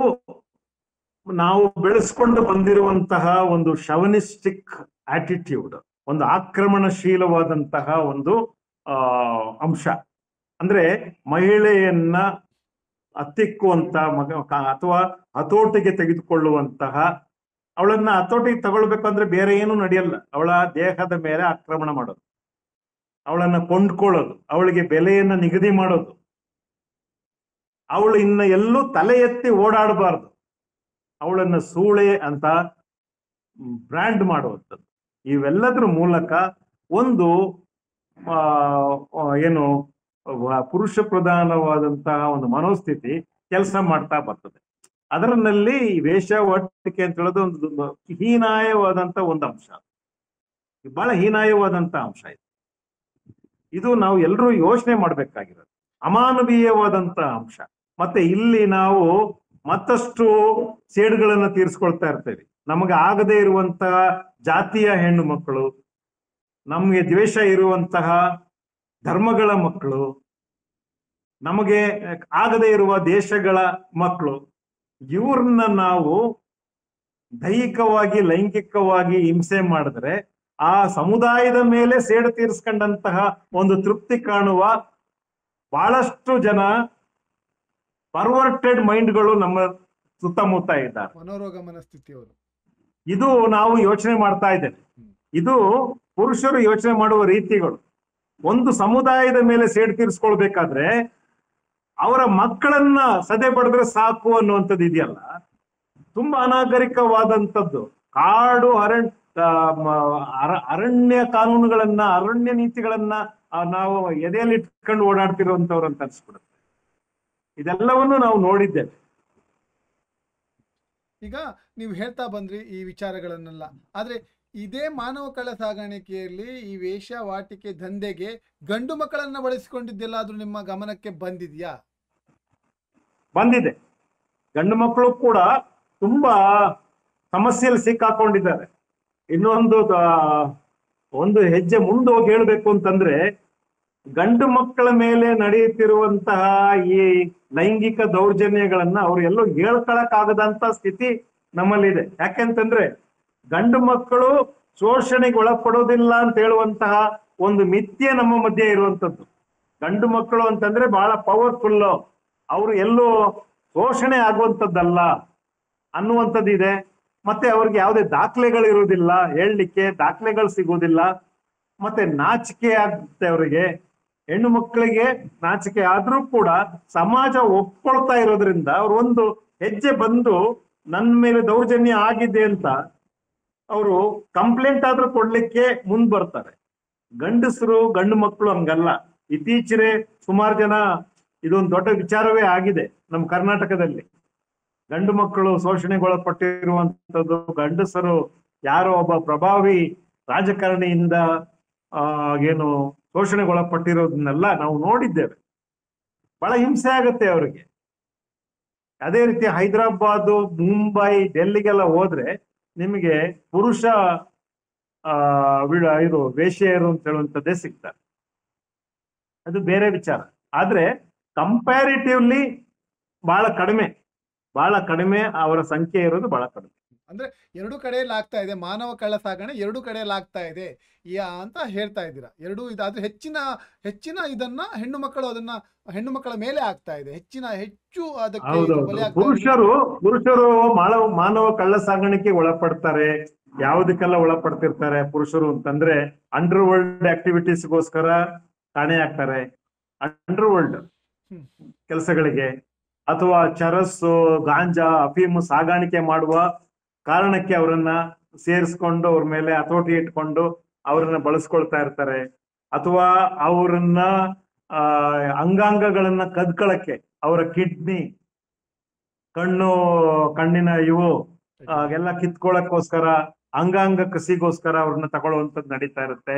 ನಾವು ಬೆಳೆಸ್ಕೊಂಡು ಬಂದಿರುವಂತಹ ಒಂದು ಶವನಿಸ್ಟಿಕ್ ಆಟಿಟ್ಯೂಡ್ ಒಂದು ಆಕ್ರಮಣಶೀಲವಾದಂತಹ ಒಂದು ಆ ಅಂಶ ಅಂದ್ರೆ ಮಹಿಳೆಯನ್ನ ಹತ್ತಿಕ್ಕುವಂತ ಮಗ ಕ- ಅಥವಾ ಹತೋಟಿಗೆ ತೆಗೆದುಕೊಳ್ಳುವಂತಹ ಅವಳನ್ನ ಹತೋಟಿಗೆ ತಗೊಳ್ಬೇಕಂದ್ರೆ ಬೇರೆ ಏನು ನಡೆಯಲ್ಲ ಅವಳ ದೇಹದ ಮೇಲೆ ಆಕ್ರಮಣ ಮಾಡೋದು ಅವಳನ್ನ ಕೊಂಡ್ಕೊಳ್ಳೋದು ಅವಳಿಗೆ ಬೆಲೆಯನ್ನ ನಿಗದಿ ಮಾಡೋದು ಅವಳು ಇನ್ನ ಎಲ್ಲೂ ತಲೆ ಎತ್ತಿ ಓಡಾಡಬಾರ್ದು ಅವಳನ್ನ ಸೂಳೆ ಅಂತ ಬ್ರ್ಯಾಂಡ್ ಮಾಡುವಂಥದ್ದು ಇವೆಲ್ಲದರ ಮೂಲಕ ಒಂದು ಆ, ಆ, ಏನು ವ- ಪುರುಷ ಪ್ರಧಾನವಾದಂತಹ ಒಂದು ಮನೋಸ್ಥಿತಿ ಕೆಲಸ ಮಾಡ್ತಾ ಬರ್ತದೆ ಅದರಲ್ಲಿ ಈ ವೇಷವಾಟಿಕೆ ಅಂತ ಹೇಳೋದು ಒಂದು ಒಂದು ಹೀನಾಯವಾದಂತ ಒಂದು ಅಂಶ ಬಹಳ ಹೀನಾಯವಾದಂತ ಅಂಶ ಇದು ಇದು ನಾವು ಎಲ್ಲರೂ ಯೋಚನೆ ಮಾಡ್ಬೇಕಾಗಿರೋದು ಅಮಾನವೀಯವಾದಂತ ಅಂಶ ಮತ್ತೆ ಇಲ್ಲಿ ನಾವು ಮತ್ತಷ್ಟು ಸೇಡುಗಳನ್ನ ತೀರಿಸ್ಕೊಳ್ತಾ ಇರ್ತೇವೆ ನಮಗೆ ಆಗದೇ ಇರುವಂತಹ ಜಾತಿಯ ಹೆಣ್ಣು ಮಕ್ಕಳು ನಮಗೆ ದ್ವೇಷ ಇರುವಂತಹ ಧರ್ಮಗಳ ಮಕ್ಕಳು ನಮಗೆ ಆಗದೇ ಇರುವ ದೇಶಗಳ ಮಕ್ಕಳು ಇವ್ರನ್ನ ನಾವು ದೈಹಿಕವಾಗಿ ಲೈಂಗಿಕವಾಗಿ ಹಿಂಸೆ ಮಾಡಿದ್ರೆ ಆ ಸಮುದಾಯದ ಮೇಲೆ ಸೇಡು ತೀರಿಸ್ಕೊಂಡಂತಹ ಒಂದು ತೃಪ್ತಿ ಕಾಣುವ ಬಹಳಷ್ಟು ಜನ ಪರ್ವರ್ಟೆಡ್ ಮೈಂಡ್ಗಳು ನಮ್ಮ ಸುತ್ತಮುತ್ತ ಇದ್ದಾರೆ ಮನೋರೋಗ ಮನಸ್ಥಿತಿಯವರು ಇದು ನಾವು ಯೋಚನೆ ಮಾಡ್ತಾ ಇದ್ದೇವೆ ಇದು ಪುರುಷರು ಯೋಚನೆ ಮಾಡುವ ರೀತಿಗಳು ಒಂದು ಸಮುದಾಯದ ಮೇಲೆ ಸೇಡು ತೀರಿಸ್ಕೊಳ್ಬೇಕಾದ್ರೆ ಅವರ ಮಕ್ಕಳನ್ನ ಸದೆ ಪಡೆದ್ರೆ ಸಾಕು ಅನ್ನುವಂಥದ್ದು ಇದೆಯಲ್ಲ ತುಂಬಾ ಅನಾಗರಿಕವಾದಂಥದ್ದು ಕಾಡು ಅರಣ್ಯ ಅರಣ್ಯ ಕಾನೂನುಗಳನ್ನ ಅರಣ್ಯ ನೀತಿಗಳನ್ನ ಆ, ನಾವು ಎದೆಯಲ್ಲಿ ಇಟ್ಕೊಂಡು ಓಡಾಡ್ತಿರುವಂತವ್ರು ಅಂತ ಅನ್ಸ್ಬಿಡುತ್ತೆ ಇದೆಲ್ಲವನ್ನು ನಾವು ನೋಡಿದ್ದೇವೆ ಈಗ ನೀವು ಹೇಳ್ತಾ ಬಂದ್ರಿ ಈ ವಿಚಾರಗಳನ್ನೆಲ್ಲ ಆದ್ರೆ ಇದೇ ಮಾನವ ಕಳ ಸಾಗಾಣಿಕೆಯಲ್ಲಿ ಈ ವೇಷವಾಟಿಕೆ ದಂಧೆಗೆ ಗಂಡು ಮಕ್ಕಳನ್ನ ಬಳಸಿಕೊಂಡಿದ್ದೆಲ್ಲಾದ್ರೂ ನಿಮ್ಮ ಗಮನಕ್ಕೆ ಬಂದಿದ್ಯಾ ಬಂದಿದೆ ಗಂಡು ಮಕ್ಕಳು ಕೂಡ ತುಂಬಾ ಸಮಸ್ಯೆಯಲ್ಲಿ ಸಿಕ್ಕಾಕೊಂಡಿದ್ದಾರೆ ಇನ್ನೊಂದು ಆ, ಒಂದು ಹೆಜ್ಜೆ ಮುಂದೆ ಹೋಗಿ ಹೇಳ್ಬೇಕು ಅಂತಂದ್ರೆ ಗಂಡು ಮಕ್ಕಳ ಮೇಲೆ ನಡೆಯುತ್ತಿರುವಂತಹ ಈ ಲೈಂಗಿಕ ದೌರ್ಜನ್ಯಗಳನ್ನ ಅವ್ರು ಎಲ್ಲೂ ಹೇಳ್ಕೊಳಕ್ಕಾಗದಂತ ಸ್ಥಿತಿ ನಮ್ಮಲ್ಲಿದೆ ಯಾಕೆಂತಂದ್ರೆ ಗಂಡು ಮಕ್ಕಳು ಶೋಷಣೆಗೆ ಒಳಪಡೋದಿಲ್ಲ ಅಂತ ಹೇಳುವಂತಹ ಒಂದು ಮಿಥ್ಯೆ ನಮ್ಮ ಮಧ್ಯೆ ಇರುವಂತದ್ದು ಗಂಡು ಮಕ್ಕಳು ಅಂತಂದ್ರೆ ಬಹಳ ಪವರ್ಫುಲ್ ಅವರು ಎಲ್ಲೂ ಶೋಷಣೆ ಆಗುವಂಥದ್ದಲ್ಲ ಅನ್ನುವಂಥದ್ದಿದೆ ಮತ್ತೆ ಅವ್ರಿಗೆ ಯಾವುದೇ ದಾಖಲೆಗಳು ಇರುವುದಿಲ್ಲ ಹೇಳಲಿಕ್ಕೆ ದಾಖಲೆಗಳು ಸಿಗುವುದಿಲ್ಲ ಮತ್ತೆ ನಾಚಿಕೆ ಆಗುತ್ತೆ ಅವರಿಗೆ ಹೆಣ್ಣು ಮಕ್ಕಳಿಗೆ ನಾಚಿಕೆ ಆದ್ರೂ ಕೂಡ ಸಮಾಜ ಒಪ್ಕೊಳ್ತಾ ಇರೋದ್ರಿಂದ ಅವ್ರು ಒಂದು ಹೆಜ್ಜೆ ಬಂದು ನನ್ನ ಮೇಲೆ ದೌರ್ಜನ್ಯ ಆಗಿದೆ ಅಂತ ಅವರು ಕಂಪ್ಲೇಂಟ್ ಆದ್ರೂ ಕೊಡ್ಲಿಕ್ಕೆ ಮುಂದ್ ಬರ್ತಾರೆ ಗಂಡಸರು ಗಂಡು ಮಕ್ಕಳು ಹಂಗಲ್ಲ ಇತ್ತೀಚೆಗೆ ಸುಮಾರು ಜನ ಇದೊಂದು ದೊಡ್ಡ ವಿಚಾರವೇ ಆಗಿದೆ ನಮ್ಮ ಕರ್ನಾಟಕದಲ್ಲಿ ಗಂಡು ಮಕ್ಕಳು ಶೋಷಣೆಗೊಳಪಟ್ಟಿರುವಂತದ್ದು ಗಂಡಸರು ಯಾರೋ ಒಬ್ಬ ಪ್ರಭಾವಿ ರಾಜಕಾರಣಿಯಿಂದ ಆ ಏನು ಶೋಷಣೆಗೊಳಪಟ್ಟಿರೋದನ್ನೆಲ್ಲ ನಾವು ನೋಡಿದ್ದೇವೆ ಬಹಳ ಹಿಂಸೆ ಆಗತ್ತೆ ಅವರಿಗೆ ಅದೇ ರೀತಿ ಹೈದರಾಬಾದ್ ಮುಂಬೈ ಡೆಲ್ಲಿಗೆಲ್ಲ ಹೋದ್ರೆ ನಿಮಗೆ ಪುರುಷ ಆ ವಿ- ಇದು ವೇಶ್ಯೆಯರು ಅಂತ ಹೇಳುವಂಥದ್ದೇ ಸಿಗ್ತಾರೆ ಅದು ಬೇರೆ ವಿಚಾರ ಆದ್ರೆ ಕಂಪ್ಯಾರಿಟಿವ್ಲಿ ಬಹಳ ಕಡಿಮೆ ಬಹಳ ಕಡಿಮೆ ಅವರ ಸಂಖ್ಯೆ ಇರೋದು ಬಹಳ ಕಡಿಮೆ ಎರಡು ಕಡೆಯಲ್ಲಿ ಆಗ್ತಾ ಇದೆ ಮಾನವ ಕಳ್ಳ ಸಾಗಣೆ ಎರಡು ಕಡೆಯಲ್ಲಿ ಆಗ್ತಾ ಇದೆ ಯಾ ಅಂತ ಹೇಳ್ತಾ ಇದ್ದೀರಾ ಎರಡು ಇದಾದ್ರೆ ಹೆಚ್ಚಿನ ಹೆಚ್ಚಿನ ಇದನ್ನ ಹೆಣ್ಣು ಮಕ್ಕಳು ಅದನ್ನ ಹೆಣ್ಣು ಮಕ್ಕಳ ಮೇಲೆ ಆಗ್ತಾ ಇದೆ ಹೆಚ್ಚಿನ ಹೆಚ್ಚು ಅದಕ್ಕೆ ಇದು ಹೌದೌದು ಬಲಿ ಆಗ್ತಾ ಇರೋದು. ಪುರುಷರು ಪುರುಷರು ಮಾನವ ಮಾನವ ಕಳ್ಳ ಸಾಗಾಣಿಕೆ ಒಳಪಡ್ತಾರೆ ಯಾವುದಕ್ಕೆಲ್ಲ ಒಳಪಡ್ತಿರ್ತಾರೆ ಪುರುಷರು ಅಂತಂದ್ರೆ ಅಂಡರ್ ವರ್ಲ್ಡ್ ಆಕ್ಟಿವಿಟೀಸ್ಗೋಸ್ಕರ ಕಾಣೆ ಆಗ್ತಾರೆ ಅಂಡರ್ ವರ್ಲ್ಡ್ ಹ್ಮ್. ಕೆಲಸಗಳಿಗೆ ಅಥವಾ ಚರಸ್ಸು ಗಾಂಜಾ ಅಫೀಮು ಸಾಗಾಣಿಕೆ ಮಾಡುವ ಕಾರಣಕ್ಕೆ ಅವರನ್ನ ಸೇರಿಸ್ಕೊಂಡು ಅವ್ರ ಮೇಲೆ ಹತೋಟಿ ಇಟ್ಕೊಂಡು ಅವರನ್ನ ಬಳಸ್ಕೊಳ್ತಾ ಇರ್ತಾರೆ ಅಥವಾ ಅವರನ್ನ ಆ ಅಂಗಾಂಗಗಳನ್ನ ಕದ್ಕೊಳ್ಳಕ್ಕೆ ಅವರ ಕಿಡ್ನಿ ಕಣ್ಣು ಕಣ್ಣಿನ ಇವು ಆ, ಎಲ್ಲ ಕಿತ್ಕೊಳ್ಳೋಕ್ಕೋಸ್ಕರ ಅಂಗಾಂಗ ಕಸಿಗೋಸ್ಕರ ಅವ್ರನ್ನ ತಗೊಳ್ಳುವಂಥದ್ದು ನಡೀತಾ ಇರುತ್ತೆ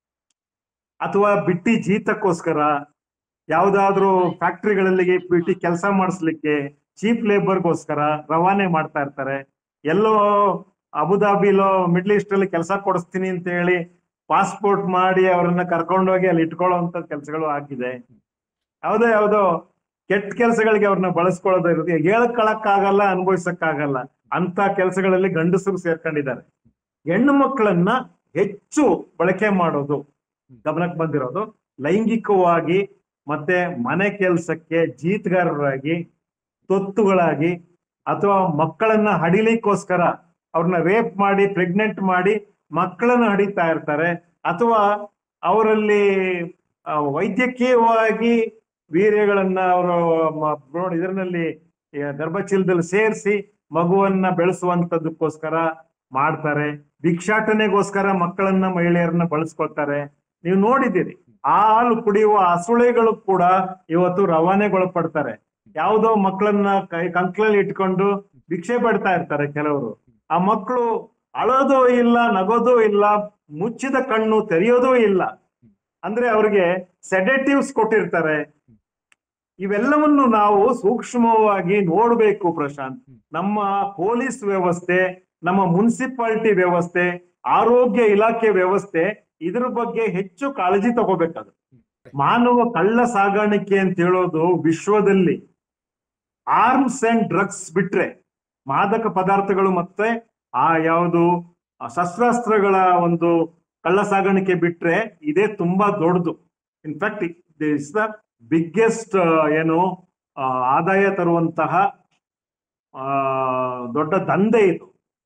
ಅಥವಾ ಬಿಟ್ಟಿ ಜೀತಕ್ಕೋಸ್ಕರ ಯಾವ್ದಾದ್ರು ಫ್ಯಾಕ್ಟ್ರಿಗಳಲ್ಲಿ ಬಿಟ್ಟಿ ಕೆಲಸ ಮಾಡಿಸ್ಲಿಕ್ಕೆ ಚೀಪ್ ಲೇಬರ್ಗೋಸ್ಕರ ರವಾನೆ ಮಾಡ್ತಾ ಇರ್ತಾರೆ ಎಲ್ಲೋ ಅಬುದಾಬಿಲೋ ಮಿಡ್ಲ್ ಈಸ್ಟ್ ಅಲ್ಲಿ ಕೆಲಸ ಕೊಡಿಸ್ತೀನಿ ಅಂತ ಹೇಳಿ ಪಾಸ್ಪೋರ್ಟ್ ಮಾಡಿ ಅವರನ್ನ ಕರ್ಕೊಂಡೋಗಿ ಅಲ್ಲಿ ಇಟ್ಕೊಳ್ಳುವಂತ ಕೆಲಸಗಳು ಆಗಿದೆ ಯಾವ್ದೋ ಯಾವ್ದೋ ಕೆಟ್ಟ ಕೆಲಸಗಳಿಗೆ ಅವ್ರನ್ನ ಬಳಸ್ಕೊಳ್ಳೋದು ಇರುತ್ತೆ ಹೇಳ್ಕೊಳಕ್ಕಾಗಲ್ಲ ಅನುಭವಿಸಕ್ಕಾಗಲ್ಲ ಅಂತ ಕೆಲಸಗಳಲ್ಲಿ ಗಂಡಸರು ಸೇರ್ಕೊಂಡಿದ್ದಾರೆ ಹೆಣ್ಣು ಮಕ್ಕಳನ್ನ ಹೆಚ್ಚು ಬಳಕೆ ಮಾಡೋದು ಗಮನಕ್ಕೆ ಬಂದಿರೋದು ಲೈಂಗಿಕವಾಗಿ ಮತ್ತೆ ಮನೆ ಕೆಲಸಕ್ಕೆ ಜೀತಗಾರರಾಗಿ ತೊತ್ತುಗಳಾಗಿ ಅಥವಾ ಮಕ್ಕಳನ್ನ ಹಡಿಲಿಕ್ಕೋಸ್ಕರ ಅವ್ರನ್ನ ರೇಪ್ ಮಾಡಿ ಪ್ರೆಗ್ನೆಂಟ್ ಮಾಡಿ ಮಕ್ಕಳನ್ನ ಹಡಿತಾ ಇರ್ತಾರೆ ಅಥವಾ ಅವರಲ್ಲಿ ಆ, ವೈದ್ಯಕೀಯವಾಗಿ ವೀರ್ಯಗಳನ್ನ ಅವರು ನೋಡಿ ಇದರಲ್ಲಿ ಗರ್ಭಚೀಲದಲ್ಲಿ ಸೇರಿಸಿ ಮಗುವನ್ನ ಬೆಳೆಸುವಂತದಕ್ಕೋಸ್ಕರ ಮಾಡ್ತಾರೆ ಭಿಕ್ಷಾಟನೆಗೋಸ್ಕರ ಮಕ್ಕಳನ್ನ ಮಹಿಳೆಯರನ್ನ ಬಳಸ್ಕೊಳ್ತಾರೆ ನೀವು ನೋಡಿದ್ದೀರಿ ಆ ಹಾಲು ಕುಡಿಯುವ ಹಸುಳೆಗಳು ಕೂಡ ಇವತ್ತು ರವಾನೆಗೊಳಪಡ್ತಾರೆ ಯಾವುದೋ ಮಕ್ಕಳನ್ನ ಕೈ ಕಂಕ್ಳಲ್ಲಿ ಇಟ್ಕೊಂಡು ಭಿಕ್ಷೆ ಪಡ್ತಾ ಇರ್ತಾರೆ ಕೆಲವರು ಆ ಮಕ್ಕಳು ಅಳೋದು ಇಲ್ಲ ನಗೋದು ಇಲ್ಲ ಮುಚ್ಚಿದ ಕಣ್ಣು ತೆರೆಯೋದೂ ಇಲ್ಲ ಅಂದ್ರೆ ಅವ್ರಿಗೆ ಸೆಡೆಟಿವ್ಸ್ ಕೊಟ್ಟಿರ್ತಾರೆ ಇವೆಲ್ಲವನ್ನು ನಾವು ಸೂಕ್ಷ್ಮವಾಗಿ ನೋಡ್ಬೇಕು ಪ್ರಶಾಂತ್ ನಮ್ಮ ಪೊಲೀಸ್ ವ್ಯವಸ್ಥೆ ನಮ್ಮ ಮುನ್ಸಿಪಾಲಿಟಿ ವ್ಯವಸ್ಥೆ ಆರೋಗ್ಯ ಇಲಾಖೆ ವ್ಯವಸ್ಥೆ ಇದ್ರ ಬಗ್ಗೆ ಹೆಚ್ಚು ಕಾಳಜಿ ತಗೋಬೇಕಾದ್ರು ಮಾನವ ಕಳ್ಳ ಸಾಗಾಣಿಕೆ ಅಂತ ಹೇಳೋದು ವಿಶ್ವದಲ್ಲಿ ಆರ್ಮ್ಸ್ ಅಂಡ್ ಡ್ರಗ್ಸ್ ಬಿಟ್ರೆ ಮಾದಕ ಪದಾರ್ಥಗಳು ಮತ್ತೆ ಆ ಯಾವುದು ಆ ಶಸ್ತ್ರಾಸ್ತ್ರಗಳ ಒಂದು ಕಳ್ಳ ಸಾಗಾಣಿಕೆ ಬಿಟ್ರೆ ಇದೇ ತುಂಬಾ ದೊಡ್ಡದು ಇನ್ಫ್ಯಾಕ್ಟ್ ಇಸ್ ದ ಬಿಗ್ಗೆಸ್ಟ್ ಏನು ಆ, ಆದಾಯ ತರುವಂತಹ ಆ, ದೊಡ್ಡ ದಂಧೆ ಇದು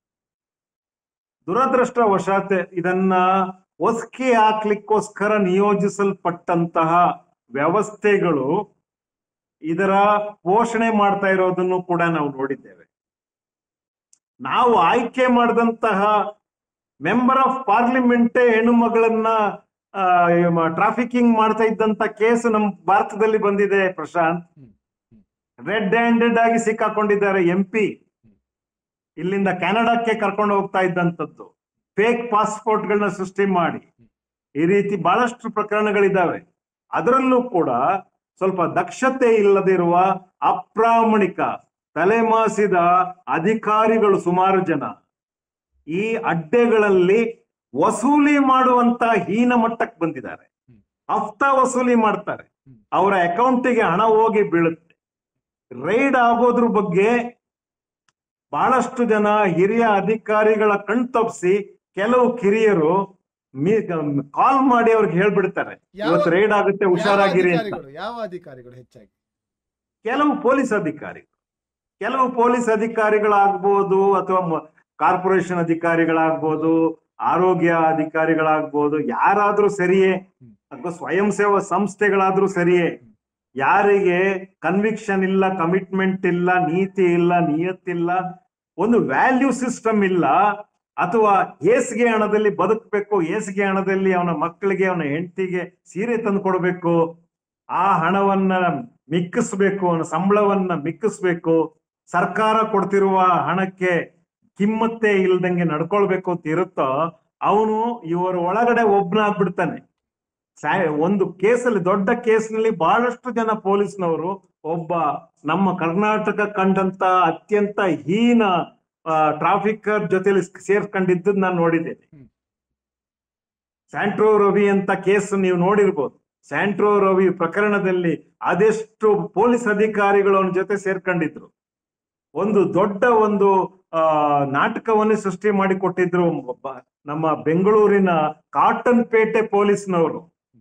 ದುರದೃಷ್ಟವಶಾತ್ ಇದನ್ನ ಒಸ್ಕಿ ಹಾಕ್ಲಿಕ್ಕೋಸ್ಕರ ನಿಯೋಜಿಸಲ್ಪಟ್ಟಂತಹ ವ್ಯವಸ್ಥೆಗಳು ಇದರ ಪೋಷಣೆ ಮಾಡ್ತಾ ಇರೋದನ್ನು ಕೂಡ ನಾವು ನೋಡಿದ್ದೇವೆ ನಾವು ಆಯ್ಕೆ ಮಾಡಿದಂತಹ ಮೆಂಬರ್ ಆಫ್ ಪಾರ್ಲಿಮೆಂಟೇ ಹೆಣ್ಣು ಮಗಳನ್ನ ಟ್ರಾಫಿಕಿಂಗ್ ಮಾಡ್ತಾ ಇದ್ದಂತ ಕೇಸ್ ನಮ್ಮ ಭಾರತದಲ್ಲಿ ಬಂದಿದೆ ಪ್ರಶಾಂತ್ ರೆಡ್ ಹ್ಯಾಂಡೆಡ್ ಆಗಿ ಸಿಕ್ಕಾಕೊಂಡಿದ್ದಾರೆ ಎಂ ಪಿ ಇಲ್ಲಿಂದ ಕೆನಡಾಕ್ಕೆ ಕರ್ಕೊಂಡು ಹೋಗ್ತಾ ಇದ್ದಂಥದ್ದು ಫೇಕ್ ಪಾಸ್ಪೋರ್ಟ್ ಗಳನ್ನ ಸೃಷ್ಟಿ ಮಾಡಿ ಈ ರೀತಿ ಬಹಳಷ್ಟು ಪ್ರಕರಣಗಳಿದ್ದಾವೆ ಅದರಲ್ಲೂ ಕೂಡ ಸ್ವಲ್ಪ ದಕ್ಷತೆ ಇಲ್ಲದಿರುವ ಅಪ್ರಾಮಾಣಿಕ ತಲೆಮಾಸಿದ ಅಧಿಕಾರಿಗಳು ಸುಮಾರು ಜನ ಈ ಅಡ್ಡೆಗಳಲ್ಲಿ ವಸೂಲಿ ಮಾಡುವಂತ ಹೀನ ಮಟ್ಟಕ್ಕೆ ಬಂದಿದ್ದಾರೆ ಹಫ್ತಾ ವಸೂಲಿ ಮಾಡ್ತಾರೆ ಅವರ ಅಕೌಂಟಿಗೆ ಹಣ ಹೋಗಿ ಬೀಳುತ್ತೆ ರೈಡ್ ಆಗೋದ್ರ ಬಗ್ಗೆ ಬಹಳಷ್ಟು ಜನ ಹಿರಿಯ ಅಧಿಕಾರಿಗಳ ಕಣ್ತಪ್ಪಿಸಿ ಕೆಲವು ಕಿರಿಯರು ಕಾಲ್ ಮಾಡಿ ಅವ್ರಿಗೆ ಹೇಳ್ಬಿಡ್ತಾರೆ ಯಾವ- ಇವತ್ತು ರೈಡ್ ಆಗುತ್ತೆ ಯಾವ ಹುಷಾರಾಗಿರಿ ಅಂತ ಅಧಿಕಾರಿಗಳು ಯಾವ ಅಧಿಕಾರಿಗಳು ಹೆಚ್ಚಾಗಿ ಕೆಲವು ಪೊಲೀಸ್ ಅಧಿಕಾರಿಗಳು ಕೆಲವು ಪೊಲೀಸ್ ಅಧಿಕಾರಿಗಳಾಗ್ಬೋದು ಅಥವಾ ಕಾರ್ಪೊರೇಷನ್ ಅಧಿಕಾರಿಗಳಾಗ್ಬೋದು ಆರೋಗ್ಯ ಅಧಿಕಾರಿಗಳಾಗ್ಬೋದು ಯಾರಾದ್ರೂ ಸರಿಯೇ ಅಥವಾ ಸ್ವಯಂ ಸೇವಾ ಸಂಸ್ಥೆಗಳಾದ್ರೂ ಸರಿಯೇ ಯಾರಿಗೆ ಕನ್ವಿಕ್ಷನ್ ಇಲ್ಲ ಕಮಿಟ್ಮೆಂಟ್ ಇಲ್ಲ ನೀತಿ ಇಲ್ಲ ನಿಯತ್ತಿಲ್ಲ ಒಂದು ವ್ಯಾಲ್ಯೂ ಸಿಸ್ಟಮ್ ಇಲ್ಲ ಅಥವಾ ಹೇಸಿಗೆ ಹಣದಲ್ಲಿ ಬದುಕಬೇಕು ಹೇಸಿಗೆ ಹಣದಲ್ಲಿ ಅವನ ಮಕ್ಕಳಿಗೆ ಅವನ ಹೆಂಡತಿಗೆ ಸೀರೆ ತಂದು ಕೊಡಬೇಕು ಆ ಹಣವನ್ನ ಮಿಕ್ಕಿಸ್ಬೇಕು ಅವನ ಸಂಬಳವನ್ನ ಮಿಕ್ಕಿಸ್ಬೇಕು ಸರ್ಕಾರ ಕೊಡ್ತಿರುವ ಹಣಕ್ಕೆ ಕಿಮ್ಮತ್ತೆ ಇಲ್ದಂಗೆ ನಡ್ಕೊಳ್ಬೇಕು ಅಂತ ಇರುತ್ತೋ ಅವನು ಇವರ ಒಳಗಡೆ ಒಬ್ನಾಗ್ಬಿಡ್ತಾನೆ ಸಾ- ಒಂದು ಕೇಸಲ್ಲಿ ದೊಡ್ಡ ಕೇಸ್ನಲ್ಲಿ ಬಹಳಷ್ಟು ಜನ ಪೊಲೀಸ್ನವರು ಒಬ್ಬ ನಮ್ಮ ಕರ್ನಾಟಕ ಕಂಡಂತ ಅತ್ಯಂತ ಹೀನ ಟ್ರಾಫಿಕರ್ ಜೊತೆಲಿ ಸೇರ್ಕೊಂಡಿದ್ದು ನಾನು ನೋಡಿದ್ದೇನೆ ಹ್ಮ್. ಸ್ಯಾಂಟ್ರೋ ರವಿ ಅಂತ ಕೇಸ್ ನೀವು ನೋಡಿರ್ಬೋದು ಸ್ಯಾಂಟ್ರೋ ರವಿ ಪ್ರಕರಣದಲ್ಲಿ ಅದೆಷ್ಟು ಪೊಲೀಸ್ ಅಧಿಕಾರಿಗಳು ಅವನ ಜೊತೆ ಸೇರ್ಕೊಂಡಿದ್ರು ಒಂದು ದೊಡ್ಡ ಒಂದು ಆ ನಾಟಕವನ್ನೇ ಸೃಷ್ಟಿ ಮಾಡಿ ಕೊಟ್ಟಿದ್ರು ಒಬ್ಬ ನಮ್ಮ ಬೆಂಗಳೂರಿನ ಕಾಟನ್ ಪೇಟೆ ಪೊಲೀಸ್ನವರು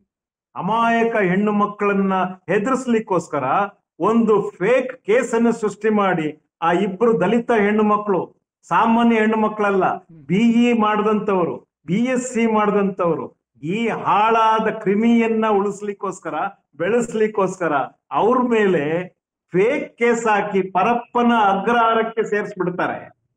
ಅಮಾಯಕ ಹೆಣ್ಣು ಮಕ್ಕಳನ್ನ ಹೆದರ್ಸ್ಲಿಕ್ಕೋಸ್ಕರ ಒಂದು ಫೇಕ್ ಕೇಸನ್ನು ಸೃಷ್ಟಿ ಮಾಡಿ ಆ ಇಬ್ರು ದಲಿತ ಹೆಣ್ಣು ಮಕ್ಕಳು ಸಾಮಾನ್ಯ ಹೆಣ್ಣು ಮಕ್ಕಳಲ್ಲ ಬಿಇ ಮಾಡಿದಂತವ್ರು ಬಿ ಎಸ್ ಸಿ ಮಾಡಿದಂತವ್ರು ಈ ಹಾಳಾದ ಕ್ರಿಮಿಯನ್ನ ಉಳಿಸ್ಲಿಕ್ಕೋಸ್ಕರ ಬೆಳೆಸ್ಲಿಕ್ಕೋಸ್ಕರ ಅವ್ರ ಮೇಲೆ ಫೇಕ್ ಕೇಸ್ ಹಾಕಿ ಪರಪ್ಪನ ಅಗ್ರಹಾರಕ್ಕೆ ಸೇರಿಸ್ಬಿಡ್ತಾರೆ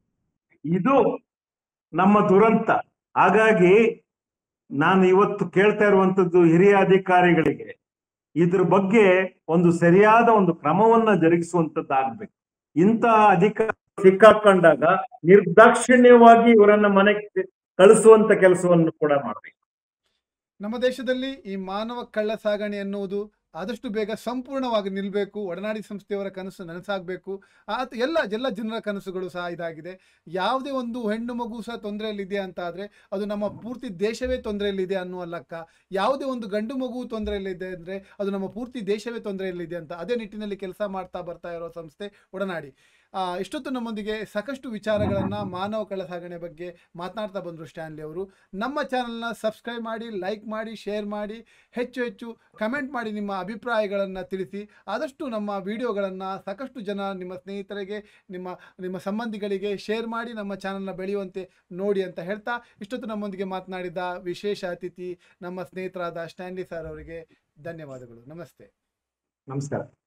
ಇದು ನಮ್ಮ ದುರಂತ ಹಾಗಾಗಿ ನಾನು ಇವತ್ತು ಕೇಳ್ತಾ ಇರುವಂತದ್ದು ಹಿರಿಯ ಅಧಿಕಾರಿಗಳಿಗೆ ಇದ್ರ ಬಗ್ಗೆ ಒಂದು ಸರಿಯಾದ ಒಂದು ಕ್ರಮವನ್ನ ಜರುಗಿಸುವಂತದ್ದಾಗ್ಬೇಕು ಇಂತಹ ಅಧಿಕಾರ ಸಿಕ್ಕಾಕೊಂಡಾಗ ನಿರ್ದಾಕ್ಷಿಣ್ಯವಾಗಿ ಇವರನ್ನ ಮನೆಗೆ ಕಳಿಸುವಂತ ಕೆಲಸವನ್ನು ಕೂಡ ಮಾಡ್ಬೇಕು ನಮ್ಮ ದೇಶದಲ್ಲಿ ಈ ಮಾನವ ಕಳ್ಳ ಸಾಗಣೆ ಎನ್ನುವುದು ಆದಷ್ಟು ಬೇಗ ಸಂಪೂರ್ಣವಾಗಿ ನಿಲ್ಲಬೇಕು ಒಡನಾಡಿ ಸಂಸ್ಥೆಯವರ ಕನಸು ನನಸಾಗಬೇಕು ಆತ ಎಲ್ಲ ಎಲ್ಲ ಜನರ ಕನಸುಗಳು ಸಹ ಇದಾಗಿದೆ ಯಾವುದೇ ಒಂದು ಹೆಣ್ಣು ಮಗು ಸಹ ತೊಂದರೆಯಲ್ಲಿದೆ ಅಂತ ಆದರೆ ಅದು ನಮ್ಮ ಪೂರ್ತಿ ದೇಶವೇ ತೊಂದರೆಯಲ್ಲಿದೆ ಅನ್ನುವ ಲೆಕ್ಕ ಯಾವುದೇ ಒಂದು ಗಂಡು ಮಗು ತೊಂದರೆಯಲ್ಲಿದೆ ಅಂದರೆ ಅದು ನಮ್ಮ ಪೂರ್ತಿ ದೇಶವೇ ತೊಂದರೆಯಲ್ಲಿದೆ ಅಂತ ಅದೇ ನಿಟ್ಟಿನಲ್ಲಿ ಕೆಲಸ ಮಾಡ್ತಾ ಬರ್ತಾ ಇರೋ ಸಂಸ್ಥೆ ಒಡನಾಡಿ ಆ, ಇಷ್ಟೊತ್ತು ನಮ್ಮೊಂದಿಗೆ ಸಾಕಷ್ಟು ವಿಚಾರಗಳನ್ನು ಮಾನವ ಕಳ್ಳ ಸಾಗಣೆ ಬಗ್ಗೆ ಮಾತನಾಡ್ತಾ ಬಂದರು ಸ್ಟ್ಯಾನ್ಲಿ ಅವರು ನಮ್ಮ ಚಾನಲ್ನ ಸಬ್ಸ್ಕ್ರೈಬ್ ಮಾಡಿ ಲೈಕ್ ಮಾಡಿ ಶೇರ್ ಮಾಡಿ ಹೆಚ್ಚು ಹೆಚ್ಚು ಕಮೆಂಟ್ ಮಾಡಿ ನಿಮ್ಮ ಅಭಿಪ್ರಾಯಗಳನ್ನು ತಿಳಿಸಿ ಆದಷ್ಟು ನಮ್ಮ ವಿಡಿಯೋಗಳನ್ನು ಸಾಕಷ್ಟು ಜನ ನಿಮ್ಮ ಸ್ನೇಹಿತರಿಗೆ ನಿಮ್ಮ ನಿಮ್ಮ ಸಂಬಂಧಿಗಳಿಗೆ ಶೇರ್ ಮಾಡಿ ನಮ್ಮ ಚಾನಲ್ನ ಬೆಳೆಯುವಂತೆ ನೋಡಿ ಅಂತ ಹೇಳ್ತಾ ಇಷ್ಟೊತ್ತು ನಮ್ಮೊಂದಿಗೆ ಮಾತನಾಡಿದ ವಿಶೇಷ ಅತಿಥಿ ನಮ್ಮ ಸ್ನೇಹಿತರಾದ ಸ್ಟ್ಯಾನ್ಲಿ ಸರ್ ಅವರಿಗೆ ಧನ್ಯವಾದಗಳು ನಮಸ್ತೆ ನಮಸ್ಕಾರ